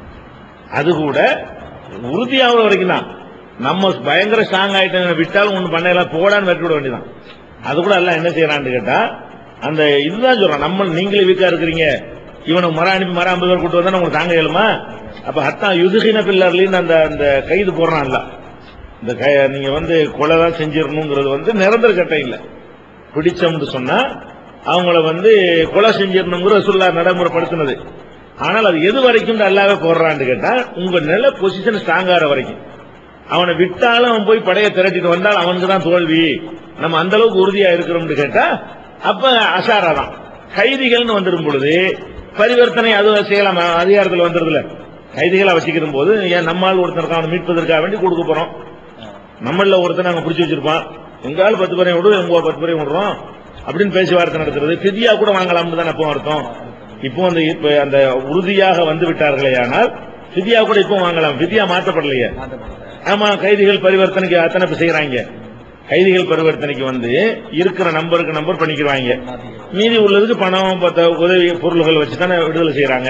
அது கூட உறுதியாகிற வரைக்கும் தான் நம்ம பயங்கர ஸ்ட்ராங் ஆயிட்டு விட்டாலும் ஒண்ணு பண்ணலாம் போடான்னு வெட்டி விட வேண்டியதான் அது கூட எல்லாம் என்ன செய்யறான்னு கேட்டா அந்த இதுதான் சொல்றான் நம்ம நீங்களே வீக்கா இருக்கிறீங்க இவனுக்கு மரம் அனுப்பி மரம் ஐம்பது பேர் கூட்டு வந்தா உங்களுக்கு தாங்க இயலுமா அப்ப ஹத்தா யுதுகின பில்லர்லின்னு அந்த அந்த கைது போடுறான்ல இந்த கை- நீங்க வந்து கொலை தான் செஞ்சிடணுங்கிறது வந்து நிரந்தர சட்டம் இல்ல பிடிச்சோம்னு சொன்னா அவங்கள வந்து கொலை செஞ்சிடணுங்கிற சொல்லா நடைமுறைப்படுத்தினது ஆனால் அது எது வரைக்கும் அல்லாவே போடுறான்னு கேட்டா உங்க நில பொசிஷன் ஸ்ட்ராங் ஆகிற வரைக்கும் அவனை விட்டாலும் அவன் போய் படையை திரட்டிட்டு வந்தால் அவனுக்கு தான் தோல்வி நம்ம அந்த அளவுக்கு உறுதியா இருக்கிறோம்னு கேட்டா அப்ப அசாரா தான் கைதிகள்னு வந்துடும் பொழுது பரிவர்த்தனை அது செய்யலாம் அதிகாரத்தில் வந்துருதுல கைதிகளை வச்சுக்கிற போது ஏன் நம்மால் ஒருத்தனுக்கு அவனை மீட்பதற்காக வேண்டி கொடுக்க போறோம் நம்மள ஒருத்தனை அங்க பிடிச்சி வச்சிருப்பான் எங்கால் பத்து பேரையும் விடு எங்க பத்து பேரையும் விடுறோம் அப்படின்னு பேச்சுவார்த்தை நடத்துறது பிதியா கூட வாங்கலாம்னு தான் அப்போ அர்த்தம் இப்போ அந்த இப்ப அந்த உறுதியாக வந்து விட்டார்களே ஆனால் பிதியா கூட இப்போ வாங்கலாம் பிதியா மாற்றப்படலையே ஆமா கைதிகள் பரிவர்த்தனைக்கு அத்தனை பேர் செய்யறாங்க கைதிகள் பரிவர்த்தனைக்கு வந்து இருக்கிற நம்பருக்கு நம்பர் பண்ணிக்கிறாங்க மீதி உள்ளதுக்கு பணம் பத்த உதவி பொருள்கள் வச்சு தானே விடுதலை செய்யறாங்க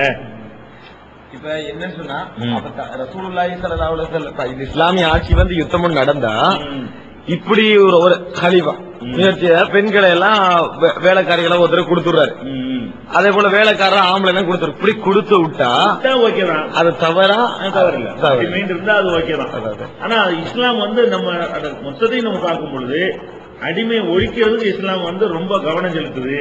இப்ப என்னன்னு சொன்னா ம். அப்ப த- ரசூலுல்லாஹி ஸல்லல்லாஹு அலைஹி வஸல்லம் இது இஸ்லாமிய ஆட்சி வந்து யுத்தமும் நடந்தா இப்படி ஒரு ஒரு கலிவா முயற்சிய பெண்களை எல்லாம் வே- வேலைக்காரிகளை ஒருத்தர் கொடுத்துடுறாரு அதே போல வேலைக்காரர் ஆம்பளை எல்லாம் கொடுத்துரு இப்படி கொடுத்து விட்டா ஓகே தான் அது தவறா தவறு இல்ல தவறு. மைண்ட் இருந்தா அது ஓகே தான் அதாவது. ஆனா இஸ்லாம் வந்து நம்ம அத மொத்தத்தையும் நம்ம பார்க்கும் பொழுது அடிமை ஒழிக்கிறதுக்கு இஸ்லாம் வந்து ரொம்ப கவனம் செலுத்துது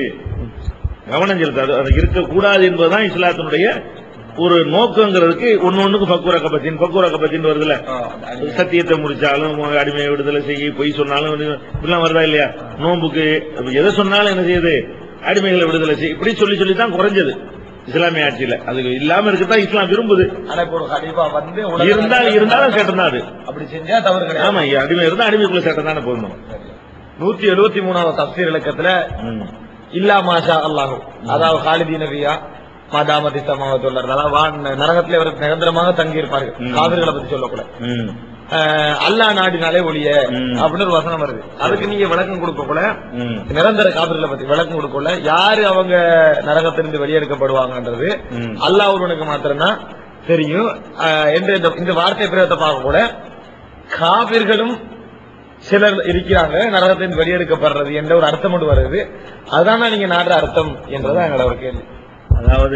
கவனம் செலுத்தாது அது இருக்கக்கூடாது என்பதுதான் இஸ்லாத்தினுடைய ஒரு நோக்கங்கிறதுக்கு ஒன்னு ஒண்ணுக்கு பக்குவரக்க பத்தின் பக்குவரக்க பத்தின் வருதுல சத்தியத்தை முடிச்சாலும் அடிமையை விடுதலை செய்ய பொய் சொன்னாலும் இது- இப்படிலாம் வருதா இல்லையா நோன்புக்கு அப்ப எதை சொன்னாலும் என்ன செய்யுது அடிமைகளை விடுதலை செய்ய இப்படி சொல்லி சொல்லி தான் குறைஞ்சது இஸ்லாமிய ஆட்சியில அது இல்லாம இருக்கத்தான் இஸ்லாம் விரும்புது ஆனா இப்போ ஒரு கலிவா வந்து இருந்தாலும் இருந்தாலும் சட்டம் தான் அது அப்படி செஞ்சா தவறு கிடையாது ஆமா அடிமை இருந்தா அடிமைக்குள்ள சட்டம் தானே போடணும் நூத்தி எழுபத்தி மூணாவது தப்சீர் இலக்கத்துல ம். இல்லா மாஷா அல்லாஹு அதாவது காலிதி நபியா மாதாமதி சமாவத்துள்ளார் அதாவது வான் நரகத்திலே அவர் நிரந்தரமாக தங்கி இருப்பார்கள் ம். காவிர்களை பத்தி சொல்லக்கூடாது ம். அஹ், அல்லாஹ் நாடினாலே ஒழிய ம். அப்படின்னு ஒரு வசனம் வருது அதுக்கு நீங்க விளக்கம் கொடுக்க கூட ம். நிரந்தர காவிர்களை பத்தி விளக்கம் கொடுக்கல யாரு அவங்க நரகத்திலிருந்து வெளியெடுக்கப்படுவாங்கன்றது ம். அல்லாஹ் ஒருவனுக்கு மாத்திரம்தான் தெரியும் அஹ், என்று இந்த- இந்த வார்த்தை பிரயோகத்தை பார்க்க கூட காவிர்களும் சிலர் இருக்கிறாங்க நரகத்தின் வெளியெடுக்கப்படுறது என்ற ஒரு அர்த்தம் கொண்டு வருது அதுதானா நீங்க நாடுற அர்த்தம் என்றதான் எங்களோட ஒரு கேள்வி அதாவது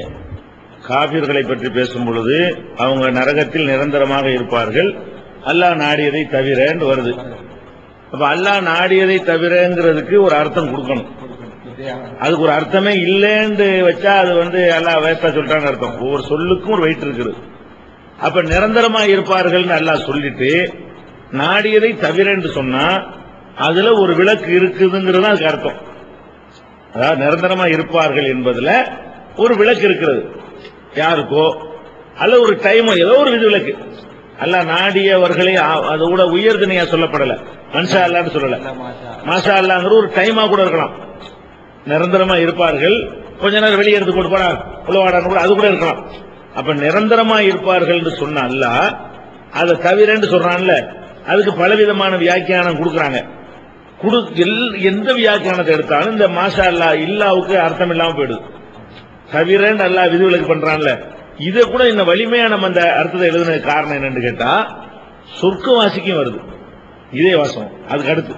காபிர்களை பற்றி பேசும் பொழுது அவங்க நரகத்தில் நிரந்தரமாக இருப்பார்கள் அல்லாஹ் நாடியதை தவிர என்று வருது அப்ப அல்லாஹ் நாடியதை தவிரங்கிறதுக்கு ஒரு அர்த்தம் கொடுக்கணும் அதுக்கு ஒரு அர்த்தமே இல்லைன்னு வச்சா அது வந்து அல்லாஹ் வேஸ்டா சொல்லிட்டான்னு அர்த்தம் ஒவ்வொரு சொல்லுக்கும் ஒரு வெயிட் இருக்குது அப்ப நிரந்தரமா இருப்பார்கள்னு அல்லாஹ் சொல்லிட்டு நாடியதை தவிர என்று சொன்னா அதுல ஒரு விளக்கு இருக்குதுங்கிறது அதுக்கு அர்த்தம் அதாவது நிரந்தரமா இருப்பார்கள் என்பதுல ஒரு விளக்கு இருக்கிறது யாருக்கோ அல்ல ஒரு டைம் ஏதோ ஒரு விதிவிலக்கு அல்ல நாடியவர்களை ஆ- அது கூட உயர்தனையா சொல்லப்படல மனுஷா அல்லான்னு சொல்லல மாஷா அல்லாங்கிற ஒரு டைமா கூட இருக்கலாம் நிரந்தரமா இருப்பார்கள் கொஞ்ச நேரம் வெளியே எடுத்து போட்டு போடா உளவாடான்னு கூட அது கூட இருக்கலாம் அப்ப நிரந்தரமா இருப்பார்கள் சொன்ன அல்ல அதை தவிரன்னு சொல்றான்ல அதுக்கு பலவிதமான வியாக்கியானம் கொடுக்கறாங்க குடு எல்- எந்த வியாக்கியானத்தை எடுத்தாலும் இந்த மாஷா அல்லா இல்லாவுக்கு அர்த்தம் இல்லாம போயிடுது தவிரன்னு அல்லாஹ் விதிவிலக்கு பண்றான்ல இதை கூட இந்த வலிமையா நம்ம அந்த அர்த்தத்தை எழுதுன காரணம் என்னன்னு கேட்டா சொர்க்கவாசிக்கும் வருது இதே வாசம் அதுக்கு அடுத்து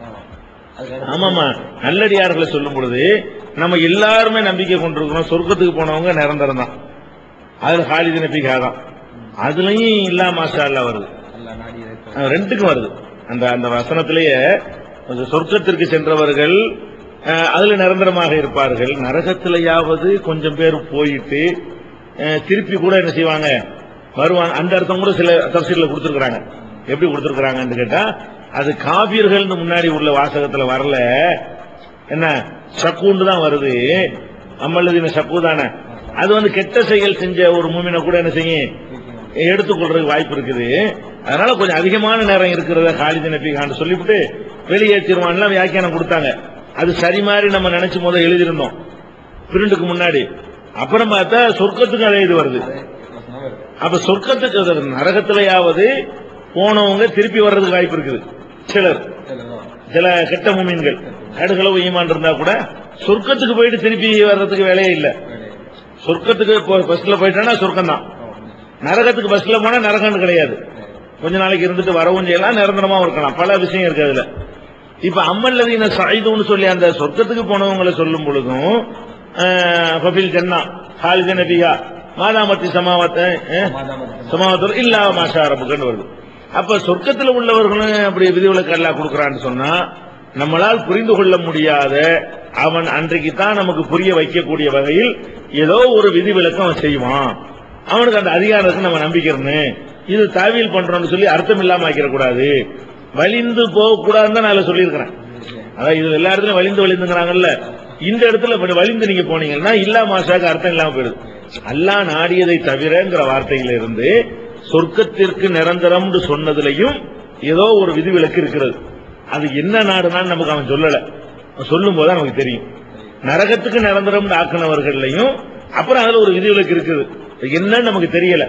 ஆமாமா நல்லடியார்களை சொல்லும் பொழுது நம்ம எல்லாருமே நம்பிக்கை கொண்டிருக்கிறோம் சொர்க்கத்துக்கு போனவங்க நிரந்தரம் தான் அதுல ஹாலிது நபிகா தான் அதுலயும் இல்லா மாஷா அல்லா வருது அஹ் ரெண்டுக்கும் வருது அந்த அந்த வசனத்திலேயே அந்த சொர்க்கத்திற்கு சென்றவர்கள் அஹ், அதுல நிரந்தரமாக இருப்பார்கள் நரகத்திலேயாவது கொஞ்சம் பேர் போயிட்டு அஹ், திருப்பி கூட என்ன செய்வாங்க வருவாங்க அந்த அர்த்தம் கூட சில தப்சீர்ல கொடுத்திருக்கிறாங்க எப்படி கொடுத்திருக்கிறாங்கன்னு கேட்டா அது காபியர்கள்னு முன்னாடி உள்ள வாசகத்துல வரல என்ன சக்குன்னு தான் வருது அம்மல்லதின சக்கு தானே அது வந்து கெட்ட செயல் செஞ்ச ஒரு மூமினை கூட என்ன செய்யும் எடுத்துக்கொள்றதுக்கு வாய்ப்பு இருக்குது அதனால கொஞ்சம் அதிகமான நேரம் இருக்கிறத காலித நபிகான்னு சொல்லிவிட்டு வெளியேற்றிடுவான்லாம் வியாக்கியானம் கொடுத்தாங்க அது சரி மாதிரி நம்ம நினைச்சு முதல் எழுதியிருந்தோம் பிரிண்டுக்கு முன்னாடி அப்புறம் பார்த்தா சொர்க்கத்துக்கு அதே இது வருது அப்ப சொர்க்கத்துக்கு அது நரகத்திலேயாவது போனவங்க திருப்பி வர்றதுக்கு வாய்ப்பு இருக்குது சிலர் சில கெட்ட மூமீன்கள் கடுகளவு ஈமான் இருந்தா கூட சொர்க்கத்துக்கு போயிட்டு திருப்பி வர்றதுக்கு வேலையே இல்ல சொர்க்கத்துக்கு போ- பஸ்ல போயிட்டானா சொர்க்கம் தான் நரகத்துக்கு பஸ்ல போனா நரகம்னு கிடையாது கொஞ்ச நாளைக்கு இருந்துட்டு வரவும் செய்யலாம் நிரந்தரமாவும் இருக்கலாம் பல விஷயம் இருக்கு அதுல இப்ப அம்மல்லதீன சாயுதுன்னு சொல்லி அந்த சொர்க்கத்துக்கு போனவங்களை சொல்லும் பொழுதும் ஆஹ், ஃபபில் ஜன்னா ஹாலித நபியா மாதாமத்தி சமாவத்தை சமாவத்தோடு இல்லா மாஷா ரபுக்கன்னு வருது அப்ப சொர்க்கத்தில் உள்ளவர்களும் அப்படி விதிவிலக்கு எல்லாம் கொடுக்கறான்னு சொன்னா நம்மளால் புரிந்து கொள்ள முடியாத அவன் அன்றைக்கு தான் நமக்கு புரிய வைக்கக்கூடிய வகையில் ஏதோ ஒரு விதிவிலக்கு அவன் செய்வான் அவனுக்கு அந்த அதிகாரத்துக்கு நம்ம நம்பிக்கிறோன்னு இது தாவீல் பண்றோம்னு சொல்லி அர்த்தம் இல்லாம ஆக்கிடக்கூடாது வலிந்து போக கூடாதுன்னு தான் நான் இதுல சொல்லியிருக்கிறேன் அதான் இது எல்லா இடத்துலயும் வலிந்து வலிந்துங்கிறாங்கல்ல இந்த இடத்துல இப்ப வலிந்து நீங்க போனீங்கன்னா இல்லா மாசாக்கு அர்த்தம் இல்லாம போயிடுது அல்லாஹ் நாடியதை தவிரங்கிற வார்த்தையில இருந்து சொர்க்கத்திற்கு நிரந்தரம்னு சொன்னதுலயும் ஏதோ ஒரு விதிவிலக்கு இருக்கிறது அது என்ன நாடுனான்னு நமக்கு அவன் சொல்லல அவன் சொல்லும் போது நமக்கு தெரியும் நரகத்துக்கு நிரந்தரம் ஆக்கினவர்கள்லையும் அப்புறம் அதுல ஒரு விதிவிலக்கு இருக்குது அது என்னன்னு நமக்கு தெரியல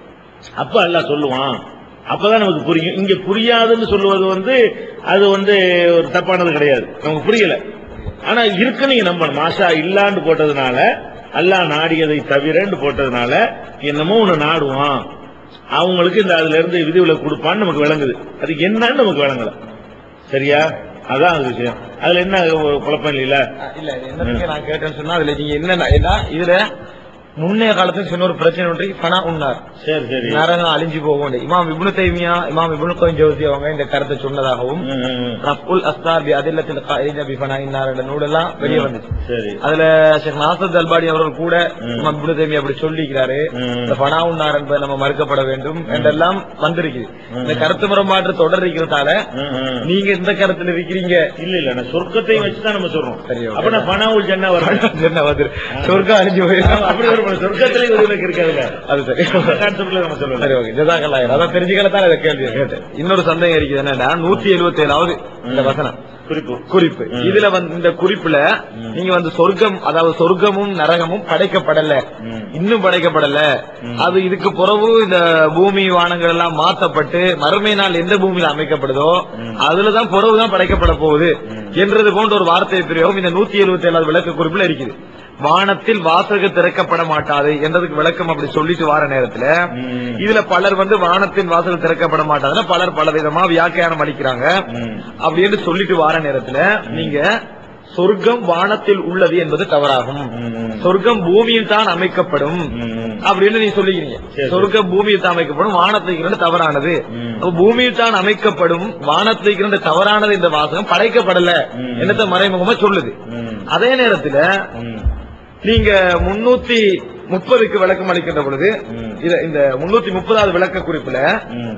அப்ப அல்லாஹ் சொல்லுவான் அப்பதான் நமக்கு புரியும் இங்க புரியாதுன்னு சொல்லுவது வந்து அது வந்து ஒரு தப்பானது கிடையாது நமக்கு புரியல ஆனா இருக்கு நீங்க நம்பணும் மாஷா இல்லாண்டு போட்டதுனால அல்லாஹ் நாடியதை தவிரன்னு போட்டதுனால என்னமோ ஒண்ணு நாடுவான் அவங்களுக்கு இந்த அதுல இருந்து விதிவிலக்கு கொடுப்பான்னு நமக்கு விளங்குது அது என்னன்னு நமக்கு விளங்கல சரியா அதான் அது விஷயம் அதுல என்ன ஒரு குழப்பம் இல்ல இல்ல என்ன நான் கேட்டேன்னு சொன்னா அதுல நீங்க என்ன ஏன்னா இதுல முன்னைய காலத்துல சொன்ன ஒரு பிரச்சனை ஒன்று பணா உண்ணார் சரி சரி நரகம் அழிஞ்சு போகும் இமாம் இப்னு தைமியா இமாம் இப்னு கோயின் ஜோசி அவங்க இந்த கருத்தை சொன்னதாகவும் ம், ம், ம். ரஃபுல் அஸ்தார் பி அதில்லத்தில் காயின பி ஃபனா இன்னார் என்ற நூலெல்லாம் வெளியே வந்துச்சு சரி அதுல ஷேக் நாசத் அல்பாடி அவர்கள் கூட ம். இமாம் இப்னு தைமியா அப்படி சொல்லிக்கிறாரு ம். இந்த பணா உண்ணார் என்பது நம்ம மறுக்கப்பட வேண்டும் என்றெல்லாம் வந்திருக்குது இந்த கருத்து முரண்பாட்டு தொடர் இருக்கிறதால ம், ம். நீங்க இந்த கருத்துல இருக்கிறீங்க இல்ல இல்ல நான் சொர்க்கத்தை வச்சுதான் நம்ம சொல்றோம் சரி, ஓகே. அப்ப நான் பணாவுல் ஜன்னா வரணும் என்ன வந்து சொர்க்கம் அழிஞ்சு போயிடும் அப்படி ஒரு சொர்க்கத்திலே விதிவிலக்கு இருக்காதுல்ல அது சரி கான்செப்ட்ல நம்ம சொல்லலாம் சரி ஓகே ஜதாக்கல்லாயிரம் அதான் தெரிஞ்சுக்கல தான் இதை கேள்வி கேட்டேன் இன்னொரு சந்தேகம் இருக்குது என்னன்னா நூத்தி எழுபத்தி ஏழாவது இந்த வசனம் குறிப்பு குறிப்பு இதுல வந்து இந்த குறிப்புல நீங்க வந்து சொர்க்கம் அதாவது சொர்க்கமும் நரகமும் படைக்கப்படல ம். இன்னும் படைக்கப்படல அது இதுக்கு பிறகு இந்த பூமி வானங்கள் எல்லாம் மாத்தப்பட்டு மறுமை நாள் எந்த பூமியில அமைக்கப்படுதோ அதுலதான் பிறகுதான் படைக்கப்பட போகுது என்றது போன்ற ஒரு வார்த்தை பிரயோகம் இந்த நூத்தி எழுபத்தி ஏழாவது விளக்க குறிப்புல இருக்குது வானத்தில் வாசக திறக்கப்பட மாட்டாது என்றதுக்கு விளக்கம் அப்படி சொல்லிட்டு வார நேரத்துல ம். இதுல பலர் வந்து வானத்தின் வாசல் திறக்கப்பட மாட்டாதுன்னா பலர் பல விதமா வியாக்கியானம் அளிக்கிறாங்க ம். அப்படின்னு சொல்லிட்டு வார நேரத்துல நீங்க சொர்க்கம் வானத்தில் உள்ளது என்பது தவறாகும் ம். சொர்க்கம் பூமியில் தான் அமைக்கப்படும் ம். அப்படின்னு நீ சொல்லிக்கிறீங்க சரி. சொர்க்கம் பூமியில் தான் அமைக்கப்படும் வானத்தில் இருக்கிறது தவறானது ம். அப்ப பூமியில் தான் அமைக்கப்படும் வானத்தில் இருக்கிறது தவறானது இந்த வாசகம் படைக்கப்படல ம். என்னத்த மறைமுகமா சொல்லுது ம். அதே நேரத்துல ம். நீங்க முன்னூத்தி முப்பதுக்கு விளக்கம் அளிக்கின்ற பொழுது ம். இத இந்த முன்னூத்தி முப்பதாவது விளக்க குறிப்புல ம்.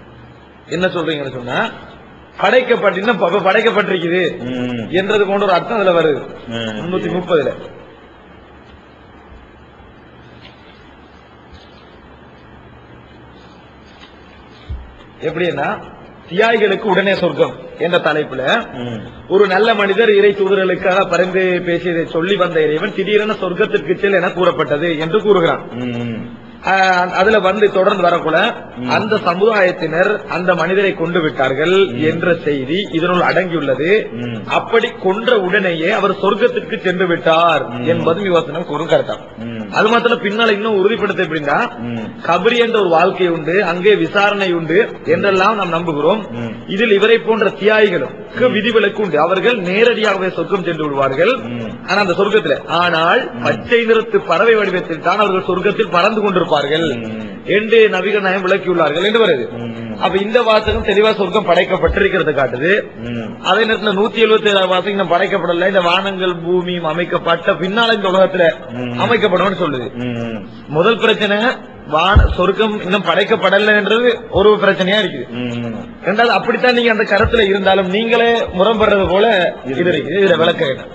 என்ன சொல்றீங்கன்னு சொன்னா படைக்கப்பட்டு இன்னும் ப- படைக்கப்பட்டிருக்குது ம். என்றது போன்ற ஒரு அர்த்தம் அதுல வருது ம். முன்னூத்தி முப்பதுல எப்படின்னா தியாகிகளுக்கு உடனே சொர்க்கம் என்ற தலைப்புல ம். ஒரு நல்ல மனிதர் இறை தூதர்களுக்காக பரிந்து பேசியதை சொல்லி வந்த இறைவன் திடீரென சொர்க்கத்திற்கு செல் என கூறப்பட்டது என்று கூறுகிறான் ம். ஆஹ் அதுல வந்து தொடர்ந்து வரக்குள்ள அந்த சமுதாயத்தினர் அந்த மனிதரை கொண்டு விட்டார்கள் என்ற செய்தி இதனுள் அடங்கியுள்ளது ம். அப்படி கொன்ற உடனேயே அவர் சொர்க்கத்திற்கு சென்று விட்டார் என்பதும் யோசனம் கூறும் கருத்தாம் ம். அது மாத்திரம் பின்னால இன்னும் உறுதிப்படுத்த எப்படின்னா ம். கபரி என்ற ஒரு வாழ்க்கை உண்டு அங்கே விசாரணை உண்டு என்றெல்லாம் நாம் நம்புகிறோம் ம். இதில் இவரை போன்ற தியாகிகளுக்கு விதிவிலக்கு உண்டு அவர்கள் நேரடியாகவே சொர்க்கம் சென்று விடுவார்கள் ம். ஆனா அந்த சொர்க்கத்தில் ஆனால் பச்சை நிறத்து பறவை வடிவத்தில் தான் அவர்கள் சொர்க்கத்தில் பறந்து கொண்டிருப்பார்கள் ம். என்று நபிகள் நாயம் விளக்கியுள்ளார்கள் என்று வருது ம், அப்ப இந்த வாசகம் தெளிவா சொர்க்கம் படைக்கப்பட்டிருக்கிறது காட்டுது ம், அதே நேரத்துல நூத்தி எழுபத்தி ஏழாவது வாசகம் இன்னும் படைக்கப்படல இந்த வானங்கள் பூமியும் அமைக்கப்பட்ட பின்னால இந்த உலகத்துல ம். அமைக்கப்படும் சொல்லுது ம், முதல் பிரச்சனை வான சொர்க்கம் இன்னும் படைக்கப்படலைன்றது ஒரு பிரச்சனையா இருக்குது ம். ரெண்டாவது அப்படித்தான் நீங்க அந்த கருத்துல இருந்தாலும் நீங்களே முரண்படுறது போல இது இருக்கு இதுல விளக்க என்ன?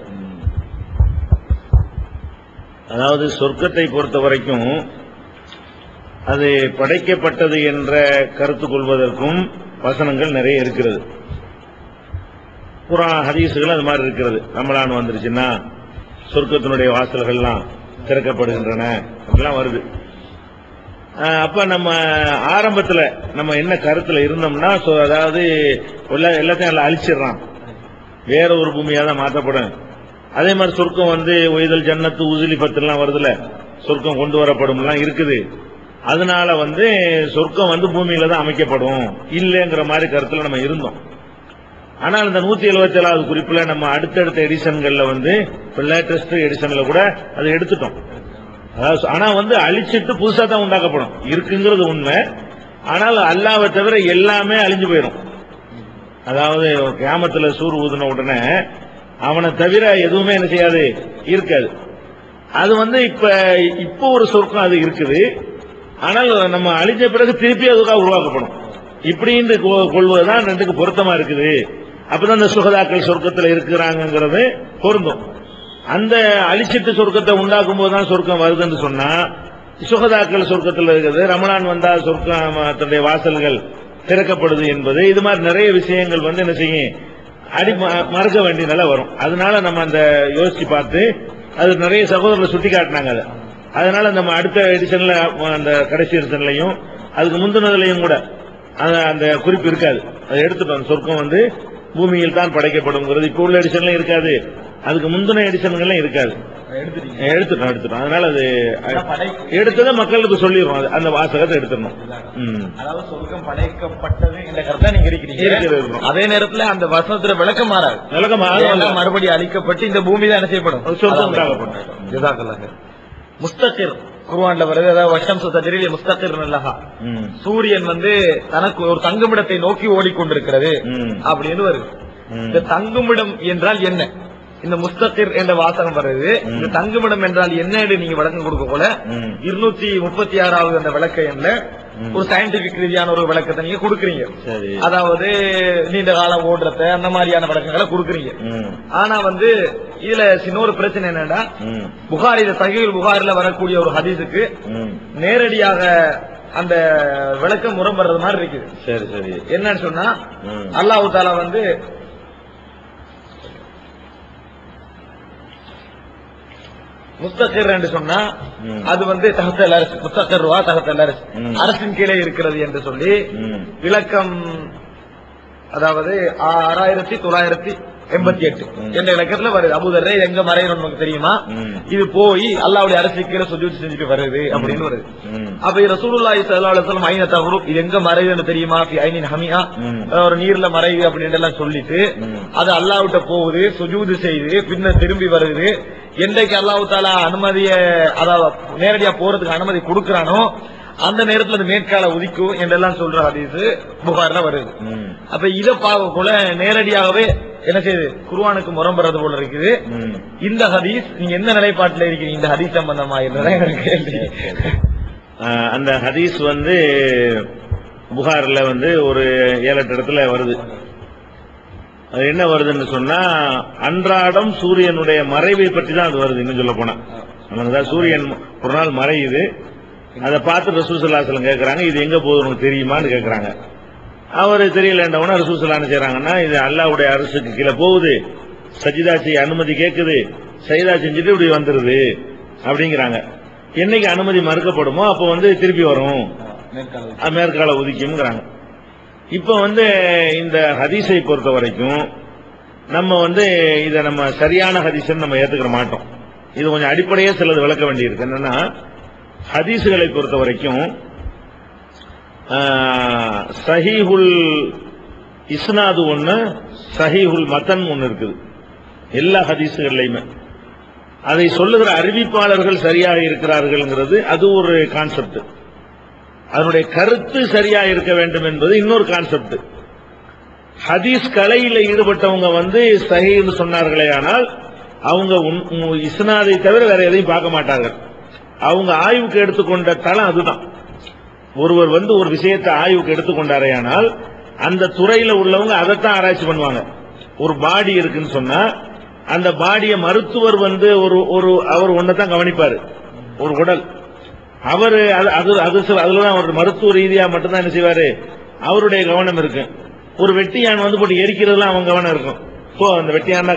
அதாவது சொர்க்கத்தை பொறுத்த வரைக்கும் அது படைக்கப்பட்டது என்ற கருத்து கொள்வதற்கும் வசனங்கள் நிறைய இருக்கிறது புறா ஹதீசுகள் அது மாதிரி இருக்கிறது ரமலான் வந்துருச்சுன்னா சொர்க்கத்தினுடைய வாசல்கள்லாம் திறக்கப்படுகின்றன அப்படிலாம் வருது ஆஹ் அப்ப நம்ம ஆரம்பத்துல நம்ம என்ன கருத்துல இருந்தோம்னா சொ- அதாவது எல்லா- எல்லாத்தையும் எல்லாம் அழிச்சிடுறான் வேற ஒரு பூமியா தான் மாற்றப்படும் அதே மாதிரி சொர்க்கம் வந்து ஒய்தல் ஜன்னத்து உசிலி பத்துலாம் வருதுல சொர்க்கம் கொண்டு வரப்படும்லாம் இருக்குது அதனால வந்து சொர்க்கம் வந்து பூமியில தான் அமைக்கப்படும் இல்லைங்கிற மாதிரி கருத்துல நம்ம இருந்தோம் ஆனால் இந்த நூத்தி எழுபத்தி ஏழாவது குறிப்புல நம்ம அடுத்தடுத்த எடிஷன்கள்ல வந்து இப்ப லேட்டஸ்ட் எடிஷன்ல கூட அதை எடுத்துட்டோம் அதாவது ஆனா வந்து அழிச்சிட்டு புதுசா தான் உண்டாக்கப்படும் இருக்குங்கிறது உண்மை ஆனால் அல்லாவை தவிர எல்லாமே அழிஞ்சு போயிடும் அதாவது கியாமத்துல சூர் ஊதுன உடனே அவனை தவிர எதுவுமே என்ன செய்யாது இருக்காது அது வந்து இப்ப இப்போ ஒரு சொர்க்கம் அது இருக்குது ஆனால் நம்ம அழிஞ்ச பிறகு திருப்பி அதுக்காக உருவாக்கப்படும் இப்படின்னு கொ- கொள்வதுதான் ரெண்டுக்கு பொருத்தமா இருக்குது அப்பதான் இந்த சுகதாக்கள் சொர்க்கத்துல இருக்கிறாங்கிறது பொருந்தும் அந்த அழிச்சிட்டு சொர்க்கத்தை உண்டாக்கும் போதுதான் சொர்க்கம் வருதுன்னு சொன்னா சுகதாக்கள் சொர்க்கத்தில் இருக்குது ரமலான் வந்தா சொர்க்கம் தன்னுடைய வாசல்கள் திறக்கப்படுது என்பது இது மாதிரி நிறைய விஷயங்கள் வந்து என்ன செய்யும் அடி ம- மறக்க வேண்டிய நிலை வரும் அதனால நம்ம அந்த யோசிச்சு பார்த்து அது நிறைய சகோதரர்கள் சுட்டி காட்டினாங்க அதை அதனால நம்ம அடுத்த எடிஷன்ல அந்த கடைசி எடிஷன்லையும் அதுக்கு முந்தினதுலையும் கூட அந்த- அந்த குறிப்பு இருக்காது அதை எடுத்துட்டோம் சொர்க்கம் வந்து பூமியில் தான் படைக்கப்படுங்கிறது இப்போ உள்ள எடிஷன்லயும் இருக்காது அதுக்கு முந்தின எடிஷன்கள்லாம் இருக்காது எடுத்துட்டீங்க எடுத்துட்டோம் எடுத்துட்டோம் அதனால அது அதான் படை- எடுத்ததை மக்களுக்கு சொல்லிடுறோம் அது- அந்த வாசகத்தை எடுத்துடணும் ம். அதாவது சொர்க்கம் படைக்கப்பட்டது என்ற கருத்தா நீங்க இருக்கிறீங்க இருக்கிறது. அதே நேரத்துல அந்த வசனத்துல விளக்கம் மாறாது விளக்கமா ஏன்னா மறுபடியும் அழிக்கப்பட்டு இந்த பூமி தான் என்ன செய்யப்படும் சொர்க்கம் அதான் உண்டாக்கப்படும். ஜஸாக்கல்லாஹ். முஸ்தகிர் குர்ஆன்ல வருது அதாவது வஷம் சுத்தஜரில் முஸ்தகிர் நல்லஹா ம். சூரியன் வந்து தனக்கு ஒரு தங்குமிடத்தை நோக்கி ஓடிக்கொண்டிருக்கிறது ம். அப்படின்னு வருது ம். இந்த தங்குமிடம் என்றால் என்ன இந்த முஸ்தகிர் என்ற வாசகம் வருது இந்த தங்குமிடம் என்றால் என்ன என்று நீங்க விளக்கம் கொடுக்க போல ம். இருநூத்தி முப்பத்தி ஆறாவது அந்த விளக்க எண்ல ஒரு சயின்டிபிக் ரீதியான ஒரு விளக்கத்தை நீங்க கொடுக்குறீங்க சரி அதாவது நீண்ட காலம் ஓடுறத அந்த மாதிரியான விளக்கங்களை கொடுக்குறீங்க ம். ஆனா வந்து இதுல சின்ன ஒரு பிரச்சனை என்னன்னா ம். புகாரி இந்த சஹீல் புகாரில வரக்கூடிய ஒரு ஹதீஸுக்கு ம். நேரடியாக அந்த விளக்கம் முரம்புறது மாதிரி இருக்குது சரி சரி என்னன்னு சொன்னா ம். அல்லாஹ் தாலா வந்து முஸ்தகிர் என்று சொன்னா ம். அது வந்து தகத்தல் அரசு முஸ்தகர்வா தகத்தல் அரசு ம். அரசின் கீழே இருக்கிறது என்று சொல்லி ம். விளக்கம் அதாவது ஆறாயிரத்தி தொள்ளாயிரத்தி எண்பத்தி எட்டு ம். என்ற இலக்கத்துல வருது அபுதர்ரே எங்க மறையணும் நமக்கு தெரியுமா ம். இது போய் அல்லாவுடைய அரசு கீழே சுஜூத் செஞ்சுட்டு வருது அப்படின்னு வருது ம். அப்ப இது ரசூலுல்லாஹி ஸல்லல்லாஹு அலைஹி வஸல்லம் ஐன தஹரு இது எங்க மறையுதுன்னு தெரியுமா ஃபி ஐனின் ஹமியா ம். ஒரு நீர்ல மறையுது அப்படின்னு எல்லாம் சொல்லிட்டு ம். அது அல்லாஹ்விட்ட போகுது சுஜூது செய்து பின்ன திரும்பி வருது என்றைக்கு அல்லாஹ் தாலா அனுமதிய அதாவது நேரடியா போறதுக்கு அனுமதி கொடுக்கறானோ அந்த நேரத்துல அது மேற்கால உதிக்கும் என்றெல்லாம் சொல்ற ஹதீஸ் புகார்ல வருது ம். அப்ப இத பார்க்க போல நேரடியாகவே என்ன செய்யுது குர்ஆனுக்கு முரம்புறது போல இருக்குது ம். இந்த ஹதீஸ் நீங்க எந்த நிலைப்பாட்டுல இருக்கீங்க இந்த ஹதீஸ் சம்பந்தமா என்னதான் எனக்கு கேள்வி ஆஹ், அந்த ஹதீஸ் வந்து புகார்ல வந்து ஒரு ஏழு எட்டு இடத்துல வருது அது என்ன வருதுன்னு சொன்னா அன்றாடம் சூரியனுடைய மறைவை பற்றி தான் அது வருது இன்னும் சொல்ல போனா நமக்கு தான் சூரியன் ஒரு நாள் மறையுது அதை பார்த்து ரசூசல்லாசலம் கேட்கறாங்க இது எங்க போகுது உனக்கு தெரியுமான்னு கேட்கறாங்க அவர் தெரியலன்றவன ரசூசல்லா என்ன செய்றாங்கன்னா இது அல்லாவுடைய அரசுக்கு கீழே போகுது சஜிதா செய்ய அனுமதி கேட்குது சஜிதா செஞ்சுட்டு இப்படி வந்துருது அப்படிங்கிறாங்க என்னைக்கு அனுமதி மறுக்கப்படுமோ அப்போ வந்து திருப்பி வரும் அது மேற்கால ஒதுக்கியும்ங்கிறாங்க இப்ப வந்து இந்த ஹதீஸை பொறுத்த வரைக்கும் நம்ம வந்து இதை நம்ம சரியான ஹதீஸ்ன்னு நம்ம ஏத்துக்கிற மாட்டோம் இது கொஞ்சம் அடிப்படையே சிலது விளக்க வேண்டியிருக்கு என்னன்னா ஹதீஸுகளை பொறுத்த வரைக்கும் ஆஹ், சஹீஹுல் இஸ்னாது ஒண்ணு சஹீஹுல் மத்தன் ஒண்ணு இருக்குது எல்லா ஹதீஸுகள்லையுமே அதை சொல்லுகிற அறிவிப்பாளர்கள் சரியாக இருக்கிறார்கள்ங்கிறது அது ஒரு கான்செப்ட் அதனுடைய கருத்து சரியா இருக்க வேண்டும் என்பது இன்னொரு கான்செப்ட் ஹதீஸ் கலையில ஈடுபட்டவங்க வந்து சஹீன்னு சொன்னார்களே ஆனால் அவங்க உன்- உம் இஸ்னாதை தவிர வேற எதையும் பார்க்க மாட்டார்கள் அவங்க ஆய்வுக்கு எடுத்துக்கொண்ட தளம் அதுதான் ஒருவர் வந்து ஒரு விஷயத்தை ஆய்வுக்கு எடுத்துக்கொண்டாரே ஆனால் அந்த துறையில உள்ளவங்க அதைத்தான் ஆராய்ச்சி பண்ணுவாங்க ஒரு பாடி இருக்குன்னு சொன்னா அந்த பாடியை மருத்துவர் வந்து ஒரு ஒரு அவர் ஒன்னதான் கவனிப்பாரு ஒரு உடல் அவரு அது அது அது சில- அதுலதான் அவர் மருத்துவ ரீதியா மட்டும்தான் என்ன செய்வாரு அவருடைய கவனம் இருக்கு ஒரு வெட்டியான் வந்து போட்டு எரிக்கிறதுலாம் அவன் கவனம் இருக்கும் போ அந்த வெட்டியான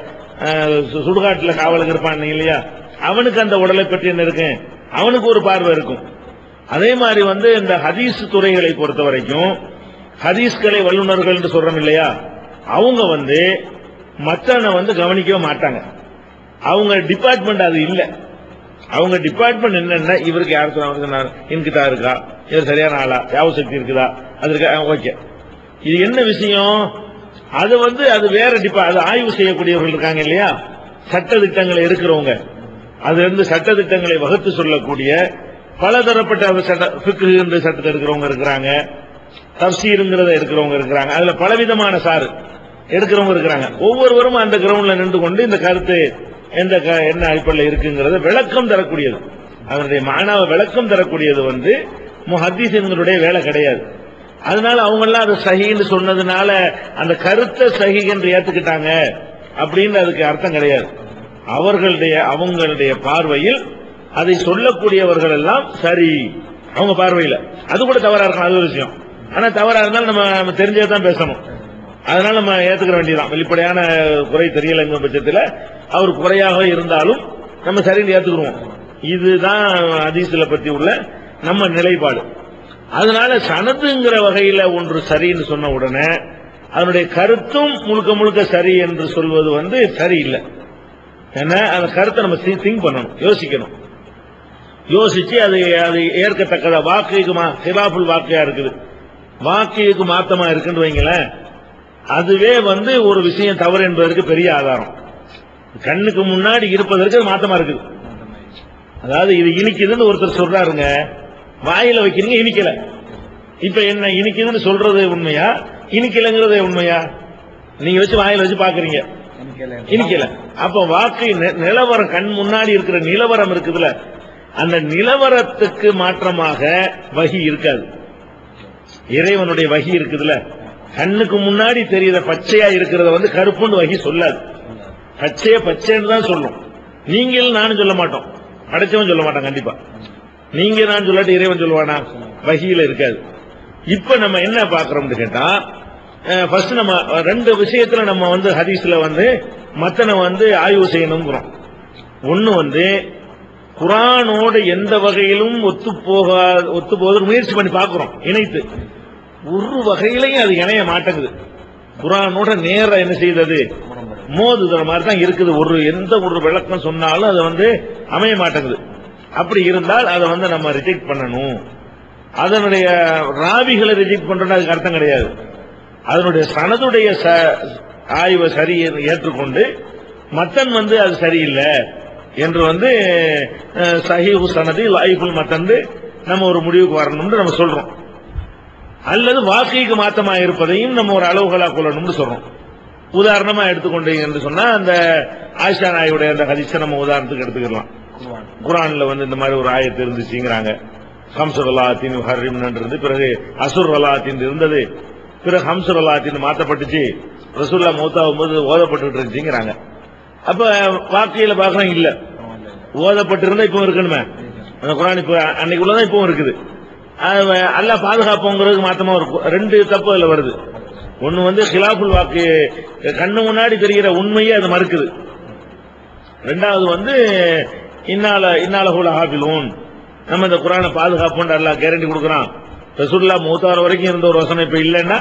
சுடுகாட்டுல காவலுக்கு இருப்பான் இல்லையா அவனுக்கு அந்த உடலை பற்றி என்ன இருக்கு அவனுக்கு ஒரு பார்வை இருக்கும் அதே மாதிரி வந்து இந்த ஹதீஸ் துறைகளை பொறுத்த வரைக்கும் ஹதீஸ் கலை வல்லுநர்கள் என்று சொல்றோம் இல்லையா அவங்க வந்து மற்றவனை வந்து கவனிக்கவே மாட்டாங்க அவங்க டிபார்ட்மெண்ட் அது இல்ல அவங்க டிபார்ட்மெண்ட் என்னன்னா இவருக்கு யார் சொன்னாங்க இன்கிட்டா இருக்கா இவர் சரியான ஆளா யாவ சக்தி இருக்குதா அது இருக்கா ஓகே இது என்ன விஷயம் அது வந்து அது வேற டிபா அது ஆய்வு செய்யக்கூடியவர்கள் இருக்காங்க இல்லையா சட்ட திட்டங்களை இருக்கிறவங்க அது வந்து சட்ட திட்டங்களை வகுத்து சொல்லக்கூடிய பலதரப்பட்ட சட்ட ஃபிக்கு என்ற சட்டத்தை இருக்கிறவங்க இருக்கிறாங்க தப்சீருங்கிறத இருக்கிறவங்க இருக்கிறாங்க அதுல பலவிதமான சாரு எடுக்கிறவங்க இருக்கிறாங்க ஒவ்வொருவரும் அந்த கிரவுண்ட்ல நின்று கொண்டு இந்த கருத்து எந்த க- என்ன அடிப்படையில் இருக்குங்கிறத விளக்கம் தரக்கூடியது அதனுடைய மாணவ விளக்கம் தரக்கூடியது வந்து முஹத்தீஸ்களுடைய வேலை கிடையாது அதனால அவங்க எல்லாம் அதை சஹின்னு சொன்னதுனால அந்த கருத்தை சஹி என்று ஏத்துக்கிட்டாங்க அப்படின்னு அதுக்கு அர்த்தம் கிடையாது அவர்களுடைய அவங்களுடைய பார்வையில் அதை சொல்லக்கூடியவர்கள் எல்லாம் சரி அவங்க பார்வையில அது கூட தவறா இருக்கும் அது ஒரு விஷயம் ஆனா தவறா இருந்தாலும் நம்ம நம்ம தெரிஞ்சே தான் பேசணும் அதனால நம்ம ஏத்துக்கிற வேண்டியதான் வெளிப்படையான குறை தெரியலங்கிற பட்சத்தில் அவர் குறையாக இருந்தாலும் நம்ம சரின்னு ஏத்துக்கிறோம் இதுதான் ஹதீஸ்ல பத்தி உள்ள நம்ம நிலைப்பாடு அதனால சனதுங்கிற வகையில ஒன்று சரின்னு சொன்ன உடனே அதனுடைய கருத்தும் முழுக்க முழுக்க சரி என்று சொல்வது வந்து சரியில்லை ஏன்னா அந்த கருத்தை நம்ம திங்க் பண்ணணும் யோசிக்கணும் யோசிச்சு அது அது ஏற்கத்தக்கதா வாக்குக்கு மா ஹிலாஃபுல் வாக்கையா இருக்குது வாக்குக்கு மாத்தமா இருக்குன்னு வைங்களேன் அதுவே வந்து ஒரு விஷயம் தவறு என்பதற்கு பெரிய ஆதாரம் கண்ணுக்கு முன்னாடி இருப்பதற்கு அது மாத்தமா இருக்குது அதாவது இது இனிக்குதுன்னு ஒருத்தர் சொல்றாருங்க வாயில வைக்கிறீங்க இனிக்கல இப்ப என்ன இனிக்குதுன்னு சொல்றது உண்மையா இனிக்கலங்கிறது உண்மையா நீங்க வச்சு வாயில வச்சு பாக்குறீங்க இனிக்கல அப்ப வாக்கு நி- நிலவரம் கண் முன்னாடி இருக்கிற நிலவரம் இருக்குதுல அந்த நிலவரத்துக்கு மாற்றமாக வகி இருக்காது இறைவனுடைய வகி இருக்குதுல கண்ணுக்கு முன்னாடி தெரியுற பச்சையா இருக்கிறத வந்து கருப்புன்னு வகி சொல்லாது பச்சைய பச்சைன்னு தான் சொல்லும் நீங்கள் நானும் சொல்ல மாட்டோம் படைச்சவன் சொல்ல மாட்டான் கண்டிப்பா நீங்க நான் சொல்லாட்டி இறைவன் சொல்லுவானா வகியில இருக்காது இப்ப நம்ம என்ன பாக்குறோம்னு கேட்டா ஃபர்ஸ்ட் நம்ம ரெண்டு விஷயத்துல நம்ம வந்து ஹதீஸ்ல வந்து மத்தனை வந்து ஆய்வு செய்யணுங்கிறோம் ஒண்ணு வந்து குரானோடு எந்த வகையிலும் ஒத்து போகா ஒத்து போவதற்கு முயற்சி பண்ணி பார்க்கிறோம் இணைத்து ஒரு வகையிலையும் அது இணைய மாட்டேங்குது குரானோட நேரா என்ன செய்தது மோதுகிற மாதிரி தான் இருக்குது ஒரு எந்த ஒரு விளக்கம் சொன்னாலும் அது வந்து அமைய மாட்டேங்குது அப்படி இருந்தால் அதை வந்து நம்ம ரிஜெக்ட் பண்ணணும் அதனுடைய ராவிகளை ரிஜெக்ட் பண்றோம்னு அதுக்கு அர்த்தம் கிடையாது அதனுடைய சனதுடைய ச- ஆய்வை சரி என்று ஏற்றுக்கொண்டு மத்தன் வந்து அது சரியில்லை என்று வந்து அஹ், சஹீஹு சனது லாயிஃபுல் மத்தன் நம்ம ஒரு முடிவுக்கு வரணும்னு நம்ம சொல்றோம் அல்லது வாக்கைக்கு மாத்தமா இருப்பதையும் நம்ம ஒரு அளவுகளா கொள்ளணும்னு சொல்றோம் உதாரணமா எடுத்துக்கொண்டீங்க என்று சொன்னா அந்த ஆயிஷா நாயுடைய அந்த ஹதீஸை நம்ம உதாரணத்துக்கு எடுத்துக்கலாம் குரான்ல வந்து இந்த மாதிரி ஒரு ஆயத்து இருந்துச்சுங்கிறாங்க ஹம்சுர் அல்லாத்தின் ஹர்ரிம் இருந்து பிறகு அசுர் அல்லாத்தின் இருந்தது பிறகு ஹம்சுர் அல்லாத்தின் மாத்தப்பட்டுச்சு ரசூல்லா மௌத்தாவும் போது ஓதப்பட்டு இருந்துச்சுங்கிறாங்க அப்ப வாக்கையில பார்க்கறோம் இல்ல ஓதப்பட்டிருந்தா இப்போ இருக்கணுமே அந்த குரான் இப்ப அன்னைக்கு உள்ளதான் இப்பவும் இருக்குது அது அல்லாஹ் பாதுகாப்புங்கிறதுக்கு மாத்தமா இருக்கும் ரெண்டு தப்பு அதுல வருது ஒண்ணு வந்து ஹிலாஃபுல் வாக்கு கண்ணு முன்னாடி தெரிகிற உண்மையே அது மறுக்குது ரெண்டாவது வந்து இன்னால இன்னாலகுல ஹாஃபிலூன் நம்ம இந்த குரானை பாதுகாப்புன்னு அல்லாஹ் கேரண்டி கொடுக்குறான் ரசூல்லா மூத்தாறு வரைக்கும் இருந்த ஒரு வசனம் இப்ப இல்லைன்னா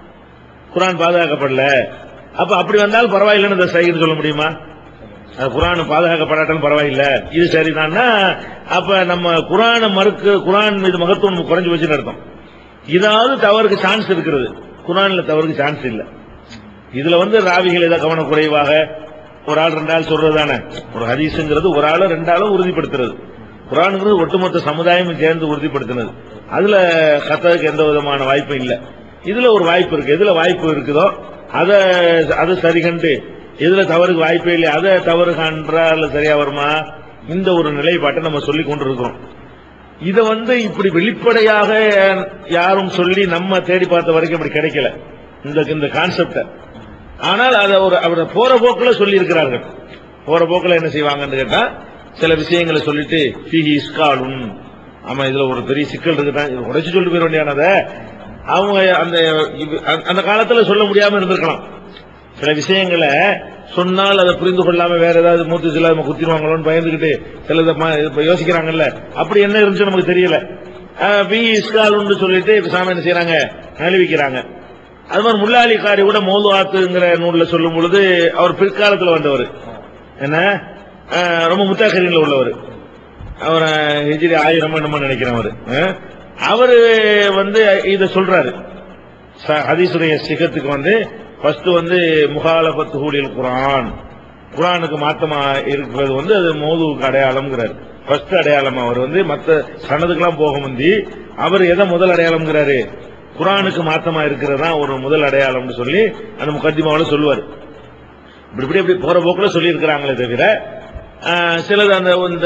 குரான் பாதுகாக்கப்படல அப்ப அப்படி வந்தாலும் பரவாயில்லைன்னு இந்த சைன்னு சொல்ல முடியுமா அது குரான் பாதுகாக்கப்படாட்டாலும் பரவாயில்ல இது சரிதான்னா அப்ப நம்ம குரானை மறுக்க குரான் மீது மகத்துவம் குறைஞ்சு வச்சுன்னு அர்த்தம் இதாவது தவறுக்கு சான்ஸ் இருக்கிறது குரான்ல தவறுக்கு சான்ஸ் இல்ல இதுல வந்து ராவிகள் ஏதாவது கவனக்குறைவாக ஒரு ஆள் ரெண்டு ஆள் சொல்றது தானே ஒரு ஹதீஸுங்கிறது ஒரு ஆளு ரெண்டு ஆளும் உறுதிப்படுத்துறது குரானுங்கிறது ஒட்டுமொத்த சமுதாயமும் சேர்ந்து உறுதிப்படுத்தினது அதுல கத்ததுக்கு எந்த விதமான வாய்ப்பும் இல்ல இதுல ஒரு வாய்ப்பு இருக்கு எதுல வாய்ப்பு இருக்குதோ அத அதை சரி கண்டு எதுல தவறுக்கு வாய்ப்பே இல்லை அதை தவறு காண்றால் சரியா வருமா இந்த ஒரு நிலைப்பாட்டை நம்ம சொல்லி கொண்டிருக்கிறோம் இத வந்து இப்படி வெளிப்படையாக யாரும் சொல்லி நம்ம தேடி பார்த்த வரைக்கும் இப்படி கிடைக்கல இந்த இந்த கான்செப்ட ஆனால் அதை ஒரு அவர் போற போக்குல சொல்லி இருக்கிறார்கள் போற போக்குல என்ன செய்வாங்கன்னு கேட்டா சில விஷயங்களை சொல்லிட்டு பிஹி இஸ்காலும் ஆமா இதுல ஒரு பெரிய சிக்கல் இருக்குதான் இதை உடைச்சு சொல்லி போயிட வேண்டியானத அவங்க அந்த இது- அந்த- அந்த காலத்துல சொல்ல முடியாம இருந்திருக்கலாம் சில விஷயங்களை சொன்னால் அதை புரிந்து கொள்ளாம வேற ஏதாவது மூத்து சில நம்ம குத்திடுவாங்களோன்னு பயந்துகிட்டு சிலதை ம- இப்ப யோசிக்கிறாங்கல்ல அப்படி என்ன இருந்துச்சு நமக்கு தெரியல பி இஸ்கால்னு சொல்லிட்டு இப்ப சாமி என்ன செய்யறாங்க நழுவிக்கிறாங்க அது மாதிரி முல்லாலி காரி கூட மௌதுவாத்துங்கிற நூல்ல சொல்லும் பொழுது அவர் பிற்காலத்துல வந்தவர் என்ன அஹ், ரொம்ப முத்தாக்கரியில் உள்ளவர் அவர் ஹிஜ்ரி ஆயிரம் என்னமோ நினைக்கிறேன் அவரு அஹ், அவரு வந்து இத சொல்றாரு ச- ஹதீஸுடைய சிகத்துக்கு வந்து ஃபர்ஸ்ட் வந்து முகாலபத்து ஹூலில் குரான் குரானுக்கு மாத்தமா இருக்கிறது வந்து அது மோதுவுக்கு அடையாளம்ங்கிறாரு ஃபர்ஸ்ட் அடையாளம் அவர் வந்து மத்த சனதுக்கெல்லாம் போக முந்தி அவர் எதை முதல் அடையாளம்ங்கிறாரு குரானுக்கு மாத்தமா இருக்கிறது தான் ஒரு முதல் அடையாளம்னு சொல்லி அந்த முகத்திமாவில சொல்லுவார் இப்படி இப்படி இப்படி போற போக்குல சொல்லி இருக்கிறாங்களே தவிர ஆஹ், சிலது அந்த இந்த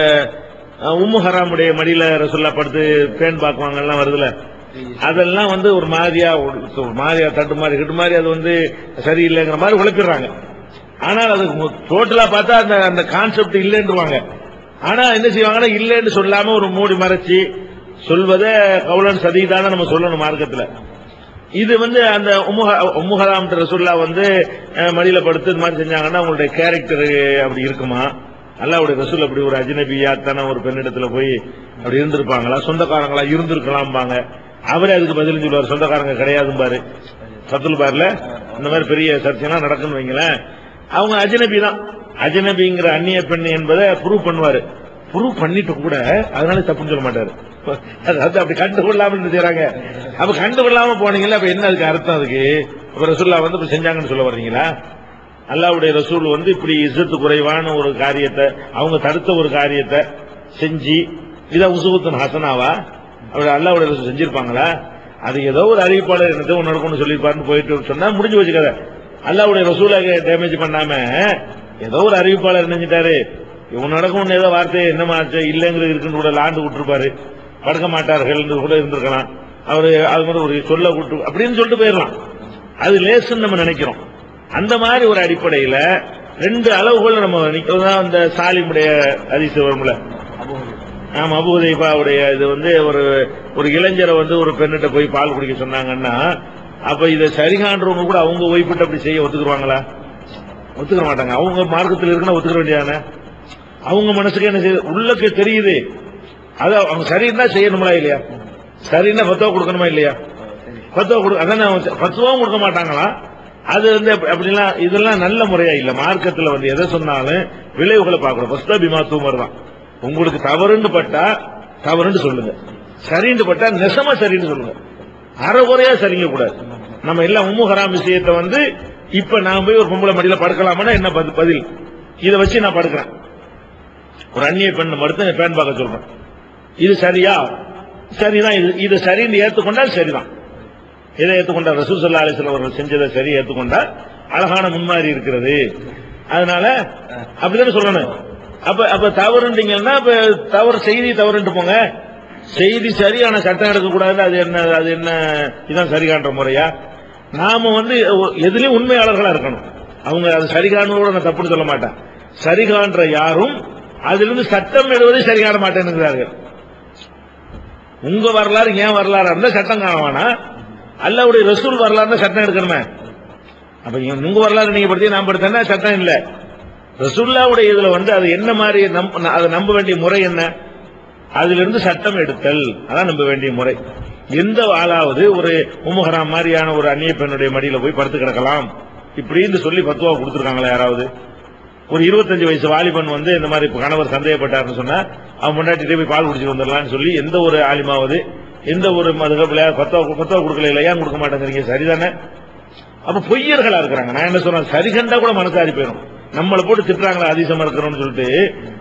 ஆஹ், உம்மு ஹராமுடைய மடியில ரசுல்லா படுத்து பேன் பாக்குவாங்க எல்லாம் வருதுல அதெல்லாம் வந்து ஒரு மாதிரியா ஒரு ஒரு மாதிரியா தட்டு மாதிரி கிட்டு மாதிரி அது வந்து சரியில்லைங்கிற மாதிரி உழைப்பிடுறாங்க ஆனால் அது டோட்டலா பார்த்தா அந்த அந்த கான்செப்ட் இல்லைன்றுவாங்க ஆனா என்ன செய்வாங்கன்னா இல்லைன்னு சொல்லாம ஒரு மூடி மறைச்சு சொல்வதை கவுலன் சதிதான் நம்ம சொல்லணும் மார்க்கத்துல இது வந்து அந்த உம்முஹராம் ரசுல்லா வந்து அஹ், மடியில படுத்து இந்த மாதிரி செஞ்சாங்கன்னா அவங்களுடைய கேரக்டர் அப்படி இருக்குமா அல்லாவுடைய ரசூல் அப்படி ஒரு அஜ்னபியாத்தான ஒரு பெண்ணிடத்துல போய் அப்படி இருந்திருப்பாங்களா சொந்தக்காரங்களா இருந்திருக்கலாம்பாங்க அவரே அதுக்கு பதில் சொல்லுவார் சொந்தக்காரங்க கிடையாதும்பாரு சத்துல் பார்ல இந்த மாதிரி பெரிய சர்ச்சைலாம் நடக்குன்னு வைங்களேன் அவங்க அஜ்னபி தான் அஜ்னபிங்கிற அந்நிய பெண் என்பதை ப்ரூவ் பண்ணுவாரு ப்ரூவ் பண்ணிட்டு கூட அதனால தப்புன்னு சொல்ல மாட்டாரு அதாவது அப்படி கண்டுகொள்ளாம என்ன செய்றாங்க அப்ப கண்டுகொள்ளாம போனீங்கல்ல அப்ப என்ன அதுக்கு அர்த்தம் அதுக்கு அப்ப ரசூல்லா வந்து இப்படி செஞ்சாங்கன்னு சொல்ல வர்றீங்களா அல்லாவுடைய ரசூல் வந்து இப்படி இஸ்ஸத்து குறைவான ஒரு காரியத்தை அவங்க தடுத்த ஒரு காரியத்தை செஞ்சு இதை உசுகுத்தன் ஹசனாவா அப்படி அல்லாவுடைய ரசூல் செஞ்சிருப்பாங்களா அது ஏதோ ஒரு அறிவிப்பாளர் என்னதோ ஒன்னு நடக்கும்னு சொல்லியிருப்பாருன்னு போயிட்டு சொன்னா முடிஞ்சு வச்சு கதை அல்லாவுடைய ரசூலை டேமேஜ் பண்ணாம ஏதோ ஒரு அறிவிப்பாளர் நினைஞ்சிட்டாரு இவன் நடக்கும்னு ஏதோ வார்த்தை என்னமா ஆச்சு இல்லைங்கிறது இருக்குன்னு கூட லாண்டு விட்டுருப்பாரு படுக்க மாட்டார்கள் கூட இருந்திருக்கலாம் அவரு அது மாதிரி ஒரு சொல்ல விட்டு அப்படின்னு சொல்லிட்டு போயிடலாம் அது லேசுன்னு நம்ம நினைக்கிறோம் அந்த மாதிரி ஒரு அடிப்படையில ரெண்டு அளவுகள் நம்ம நிக்கிறதா அந்த சாலிமுடைய அதிசய வரும்ல ஆமா அபுதைபாவுடைய இது வந்து ஒரு ஒரு இளைஞரை வந்து ஒரு பெண்ணிட்ட போய் பால் குடிக்க சொன்னாங்கன்னா அப்ப இதை சரிகான்றவங்க கூட அவங்க ஒய்ஃபிட்ட அப்படி செய்ய ஒத்துக்குருவாங்களா ஒத்துக்க மாட்டாங்க அவங்க மார்க்கத்தில் இருக்குன்னா ஒத்துக்க வேண்டியதானே அவங்க மனசுக்கு என்ன செய்யுது உள்ளக்கு தெரியுது அது அவங்க சரின்னா செய்யணுங்களா இல்லையா சரின்னா பத்துவா கொடுக்கணுமா இல்லையா பத்துவா கொடு அதான் பத்துவாவும் கொடுக்க மாட்டாங்களா அது வந்து அப்ப- அப்படிலாம் இதெல்லாம் நல்ல முறையா இல்ல மார்க்கத்துல வந்து எதை சொன்னாலும் விளைவுகளை பார்க்கணும் ஃபர்ஸ்ட் பிமா தூமர் தான் உங்களுக்கு தவறுன்னு பட்டா தவறுன்னு சொல்லுங்க சரின்னு பட்டா நெசமா சரின்னு சொல்லுங்க அறகுறையா சரிங்க கூடாது நம்ம எல்லாம் உம்முஹராம் விஷயத்தை வந்து இப்ப நான் போய் ஒரு பொம்பளை மடியில படுக்கலாமா என்ன பதி- பதில் இதை வச்சு நான் படுக்கிறேன் ஒரு அந்நிய பெண் மறுத்து பேன் பார்க்க சொல்றேன் இது சரியா சரிதான் இது இது சரின்னு ஏத்துக்கொண்டால் சரிதான் இதை ஏத்துக்கொண்டார் ரசூல் சல்லா அலிஸ்லாம் அவர்கள் செஞ்சதை சரி ஏத்துக்கொண்டால் அழகான முன்மாறி இருக்கிறது அதனால அப்படிதானே சொல்லணும் அப்ப அப்ப தவறுன்றீங்கன்னா அப்ப தவறு செய்தி தவறுன்ட்டு போங்க செய்தி சரியான சட்டம் எடுக்கக்கூடாது அது என்ன அது என்ன இதான் சரி காண்ற முறையா நாம வந்து எதுலயும் உண்மையாளர்களா இருக்கணும் அவங்க அது சரி காணுவோட நான் தப்புன்னு சொல்ல மாட்டேன் சரி காண்ற யாரும் அதிலிருந்து சட்டம் எழுவதை சரி காண மாட்டேன்னுங்கிறார்கள் உங்க வரலாறு ஏன் வரலாறு இருந்தா சட்டம் காணவானா அல்லாவுடைய ரசூல் வரலாறு சட்டம் எடுக்கணுமே அப்ப இங்க உங்க வரலாறு நீங்க படுத்தி நான் படுத்தேன்னா சட்டம் இல்ல ரசூல்லாவுடைய இதுல வந்து அது என்ன மாதிரி நம்ப- அதை நம்ப வேண்டிய முறை என்ன அதிலிருந்து சட்டம் எடுத்தல் அதான் நம்ப வேண்டிய முறை எந்த ஆளாவது ஒரு உமுகராம் மாதிரியான ஒரு அந்நிய பெண்ணுடைய மடியில போய் படுத்து கிடக்கலாம் இப்படின்னு சொல்லி பத்துவா கொடுத்துருக்காங்களா யாராவது ஒரு இருபத்தஞ்சு வயசு வாலிபன் வந்து இந்த மாதிரி இப்ப கணவர் சந்தேகப்பட்டாருன்னு சொன்னா அவன் முன்னாடி போய் பால் குடிச்சு வந்துடலாம்னு சொல்லி எந்த ஒரு ஆலிமாவது எந்த ஒரு மதுகப்பில் பத்தவா பத்தவா கொடுக்கல இல்ல ஏன் கொடுக்க மாட்டேங்கிறீங்க சரிதானே அப்ப பொய்யர்களா இருக்கிறாங்க நான் என்ன சொல்றேன் சரி கண்டா கூட மனசாரி போயிடும் நம்மளை போட்டு திட்டுறாங்களா அதிசமா இருக்கிறோம்னு சொல்லிட்டு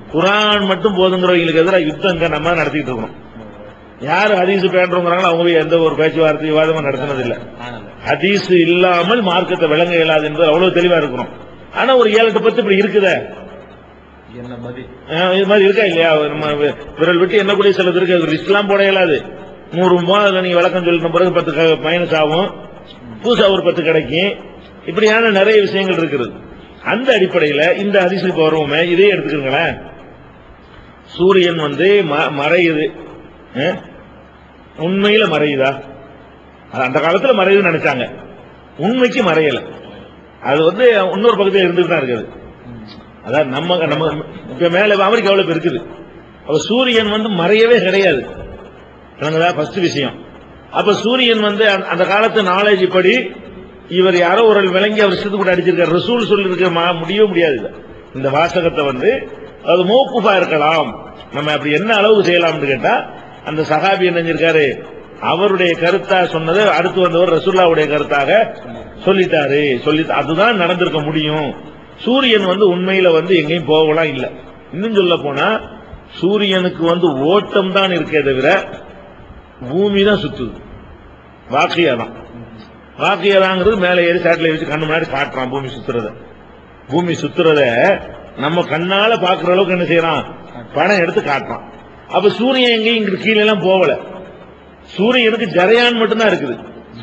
குரான் மட்டும் போதுங்கிறவங்களுக்கு எதிராக யுத்தங்க நம்ம நடத்திட்டு இருக்கணும் யார் ஹதீஸ் பேண்டுறாங்களோ அவங்க போய் எந்த ஒரு பேச்சுவார்த்தை விவாதமும் நடத்தினது இல்ல ஹதீஸ் இல்லாமல் மார்க்கத்தை விளங்க இயலாது என்பது அவ்வளவு தெளிவா இருக்கணும் ஆனா ஒரு ஏழு எட்டு பத்து இப்படி இருக்குதே என்ன மதி ஆஹ் இது மாதிரி இருக்கா இல்லையா நம்ம வி- விரல் விட்டு எண்ணக்கூடிய சிலது இருக்கு அது லிஸ்ட்லாம் போட இயலாது நூறு ரூபாய் அதுல நீங்க விளக்கம் சொல்லின பிறகு பத்து மைனஸ் ஆகும் புதுசா ஒரு பத்து கிடைக்கும் இப்படியான நிறைய விஷயங்கள் இருக்குது அந்த அடிப்படையில இந்த ஹதீஸுக்கு வருவோமே இதே எடுத்துக்கிறீங்களேன் சூரியன் வந்து ம- மறையுது ஆஹ்? உண்மையில மறையுதா அது அந்த காலத்துல மறையுதுன்னு நினைச்சாங்க உண்மைக்கு மறையல அது வந்து இன்னொரு பக்கத்துல இருந்துட்டு தான் இருக்குது அதான் நம்ம நம்ம இப்ப மேல அமெரிக்கா எவ்வளவு பேர் இருக்குது அப்ப சூரியன் வந்து மறையவே கிடையாது ஃபர்ஸ்ட் விஷயம் அப்ப சூரியன் வந்து அந்த- அந்த காலத்து நாலேஜ் படி இவர் யாரோ ஒரு விளங்கி அவர் சித்து கூட அடிச்சிருக்காரு ரசூல் சொல்லி இருக்க முடியவே முடியாது இது. இந்த வாசகத்தை வந்து அது மோக்குஃபா இருக்கலாம் நம்ம அப்படி என்ன அளவு செய்யலாம்னு கேட்டா அந்த சஹாபி என்ன செஞ்சிருக்காரு அவருடைய கருத்தா சொன்னதை அடுத்து வந்தவர் ரசூல்லாவுடைய கருத்தாக சொல்லிட்டாரு சொல்லி அதுதான் நடந்திருக்க முடியும் சூரியன் வந்து உண்மையில வந்து எங்கேயும் போகலாம் இல்ல இன்னும் சொல்ல போனா சூரியனுக்கு வந்து ஓட்டம் தான் இருக்கே தவிர பூமி தான் சுத்துது வாக்கியா தான் வாக்கியதாங்கிறது மேலே ஏறி சேட்டலை வச்சு கண்ணு முன்னாடி காட்டுறான் பூமி சுத்துறத பூமி சுத்துறத நம்ம கண்ணால பாக்குற அளவுக்கு என்ன செய்யறான் படம் எடுத்து காட்டுறான் அப்ப சூரியன் எங்கேயும் இங்கிட்டு கீழே எல்லாம் போகல சூரியனுக்கு ஜரையான் மட்டும்தான் இருக்குது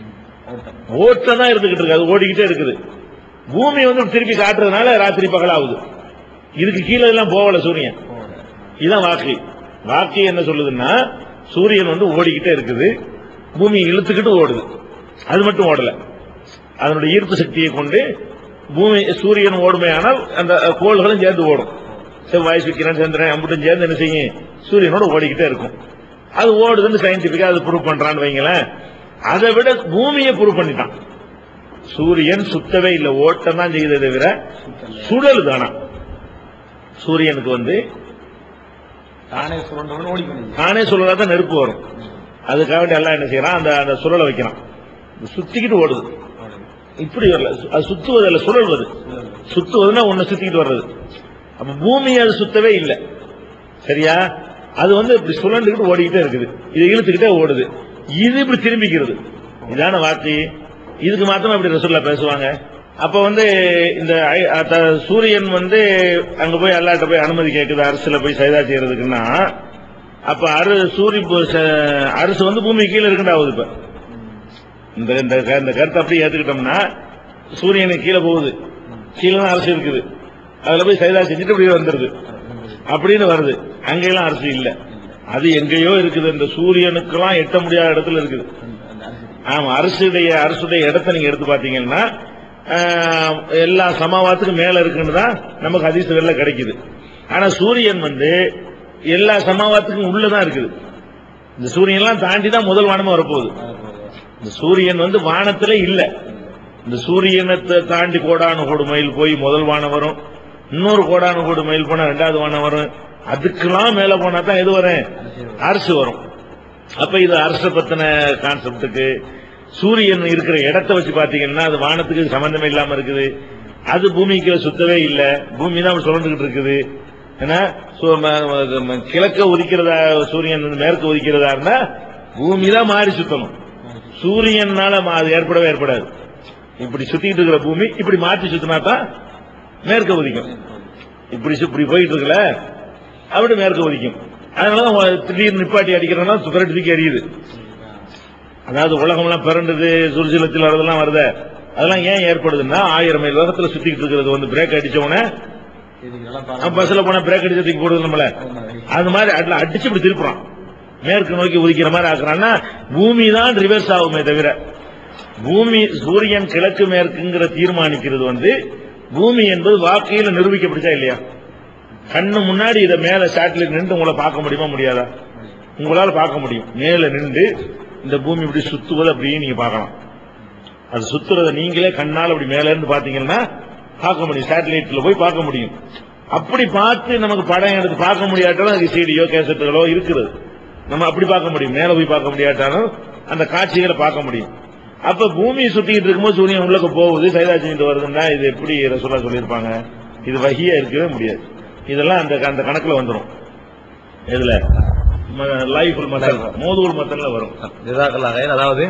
ஓட்டம் தான் இருந்துகிட்டு இருக்கு அது ஓடிக்கிட்டே இருக்குது பூமி வந்து திருப்பி காட்டுறதுனால ராத்திரி பகலாகுது இதுக்கு கீழே எல்லாம் போகல சூரியன் இதுதான் வாக்கு வாக்கு என்ன சொல்லுதுன்னா சூரியன் வந்து ஓடிக்கிட்டே இருக்குது பூமி இழுத்துக்கிட்டு ஓடுது அது மட்டும் ஓடல அதனுடைய ஈர்ப்பு சக்தியை கொண்டு பூமி சூரியன் ஓடுமையானால் அந்த கோள்களும் சேர்ந்து ஓடும் செவ்வாய் சுக்கிரன் சந்திரன் அம்புட்டும் சேர்ந்து என்ன செய்யும் சூரியனோட ஓடிக்கிட்டே இருக்கும் அது ஓடுதுன்னு சயின்டிபிக்கா அது ப்ரூவ் பண்றான்னு வைங்களேன் அதை விட பூமியை ப்ரூவ் பண்ணிட்டான் சூரியன் சுத்தவே இல்லை ஓட்டம் தான் செய்யுதே தவிர சுழல் தானா சூரியனுக்கு வந்து தானே சுரண்டவன் ஓடிக்கணும் தானே சுழலா தான் நெருப்பு வரும் அதுக்காக வேண்டி எல்லாம் என்ன செய்யறான் அந்த அந்த சுழலை வைக்கிறான் சுத்திக்கிட்டு ஓடுது இப்படி வரல அது சுத்துவது இல்ல சுழல்வது சுத்துவதுன்னா ஒண்ணு சுத்திக்கிட்டு வர்றது அப்ப பூமி அது சுத்தவே இல்லை சரியா அது வந்து இப்படி சுழண்டுக்கிட்டு ஓடிக்கிட்டே இருக்குது இது இழுத்துக்கிட்டே ஓடுது இது இப்படி திரும்பிக்கிறது இதான வார்த்தை இதுக்கு மாத்திரம் அப்படி ரசூல்லா பேசுவாங்க அப்ப வந்து இந்த ஐ- அத சூரியன் வந்து அங்க போய் அல்லாட்ட போய் அனுமதி கேக்குது அரசுல போய் சைதா செய்யறதுக்குன்னா அப்ப அரு சூரிய பு- ச- அரசு வந்து பூமி கீழே இருக்குண்டாவது இப்ப இந்த இந்த க- இந்த கருத்தை அப்படியே ஏத்துக்கிட்டோம்னா சூரியனுக்கு கீழே போகுது கீழே தான் அரசு இருக்குது அதுல போய் சைதா செஞ்சுட்டு இப்படி வந்துருது அப்படின்னு வருது அங்கெல்லாம் அரசு இல்ல அது எங்கேயோ இருக்குது இந்த சூரியனுக்கெல்லாம் எட்ட முடியாத இடத்துல இருக்குது ஆமா அரசுடைய அரசுடைய இடத்தை நீங்க எடுத்து பாத்தீங்கன்னா ஆஹ், எல்லா சமாவாத்துக்கும் மேல இருக்குன்னு தான் நமக்கு அதிசயங்கள்ல கிடைக்குது ஆனா சூரியன் வந்து எல்லா சமாவாத்துக்கும் உள்ளதான் இருக்குது இந்த சூரியன்லாம் தாண்டி தான் முதல் வானமா வரப்போகுது இந்த சூரியன் வந்து வானத்திலே இல்ல இந்த சூரியனத்தை தாண்டி கோடானு கோடு மைல் போய் முதல் வானம் வரும் இன்னொரு கோடானு கோடு மைல் போனா ரெண்டாவது வானம் வரும் அதுக்கெல்லாம் மேல போனா தான் எது வரும் அரசு வரும் அப்ப இது அரச பத்தின கான்செப்டுக்கு சூரியன் இருக்கிற இடத்தை வச்சு பாத்தீங்கன்னா அது வானத்துக்கு சம்பந்தமே இல்லாம இருக்குது அது பூமிக்கு சுத்தவே இல்ல பூமி தான் அப்படி சுழந்துகிட்டு இருக்குது ஏன்னா சு- ம- ம- ம- கிழக்க உதிக்கிறதா சூரியன் வந்து மேற்கு உதிக்கிறதா இருந்தா பூமி தான் மாறி சுத்தணும் சூரியனால மா- அது ஏற்படவே ஏற்படாது இப்படி சுத்திட்டு இருக்கிற பூமி இப்படி மாற்றி சுத்தினா தான் மேற்க உதிக்கும் இப்படி சு- இப்படி போயிட்டு இருக்கல அப்படி மேற்க உதிக்கும் அதனாலதான் உ- திடீர்னு நிப்பாட்டி அடிக்கிறோம்னா சுக்கரட்டு தூக்கி எரியுது அதாவது உலகம்லாம் பிறண்டது சுருசிலத்தில் வரதெல்லாம் வருது அதெல்லாம் ஏன் ஏற்படுதுன்னா ஆயிரம் மைல் வேகத்துல சுத்திக்கிட்டு இருக்கிறது வந்து பிரேக் அடிச்ச உடனே பஸ்ல போனா பிரேக் அடிச்சு தூக்கி போடுது நம்மள அது மாதிரி அதுல அடிச்சு இப்படி திருப்புறான் மேற்கு நோக்கி உதிக்கிற மாதிரி ஆக்குறான்னா பூமி தான் ரிவர்ஸ் ஆகுமே தவிர பூமி சூரியன் கிழக்கு மேற்குங்கிற தீர்மானிக்கிறது வந்து பூமி என்பது வாக்கையில நிரூபிக்கப்பட்டுச்சா இல்லையா கண்ணு முன்னாடி இத மேல சேட்டலைட் நின்று உங்களை பார்க்க முடியுமா முடியாதா உங்களால பார்க்க முடியும் மேல நின்று இந்த பூமி இப்படி சுத்துவது அப்படியே நீங்க பார்க்கலாம் அது சுத்துறத நீங்களே கண்ணால அப்படி மேல இருந்து பாத்தீங்கன்னா பார்க்க முடியும் சேட்டலைட்ல போய் பார்க்க முடியும் அப்படி பார்த்து நமக்கு படம் எடுத்து பார்க்க முடியாட்டாலும் அதுக்கு சீடியோ கேசட்டுகளோ இருக்குது நம்ம அப்படி பார்க்க முடியும் மேல போய் பார்க்க முடியாட்டாலும் அந்த காட்சிகளை பார்க்க முடியும் அப்ப பூமி சுத்திட்டு இருக்கும்போது சூரியன் உள்ளக்க போகுது சைதா செஞ்சுட்டு வருதுன்னா இது எப்படி ரசூலா சொல்லியிருப்பாங்க இது வகியா இருக்கவே முடியாது இதெல்லாம் அந்த அந்த கணக்குல வந்துரும் இதுல லைஃபுல் மத்தல் மோதுகுல் மத்தல்ல வரும் ஜிதாக்கல்லாஹ் கயிர். அதாவது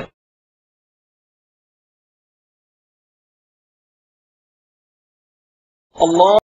الله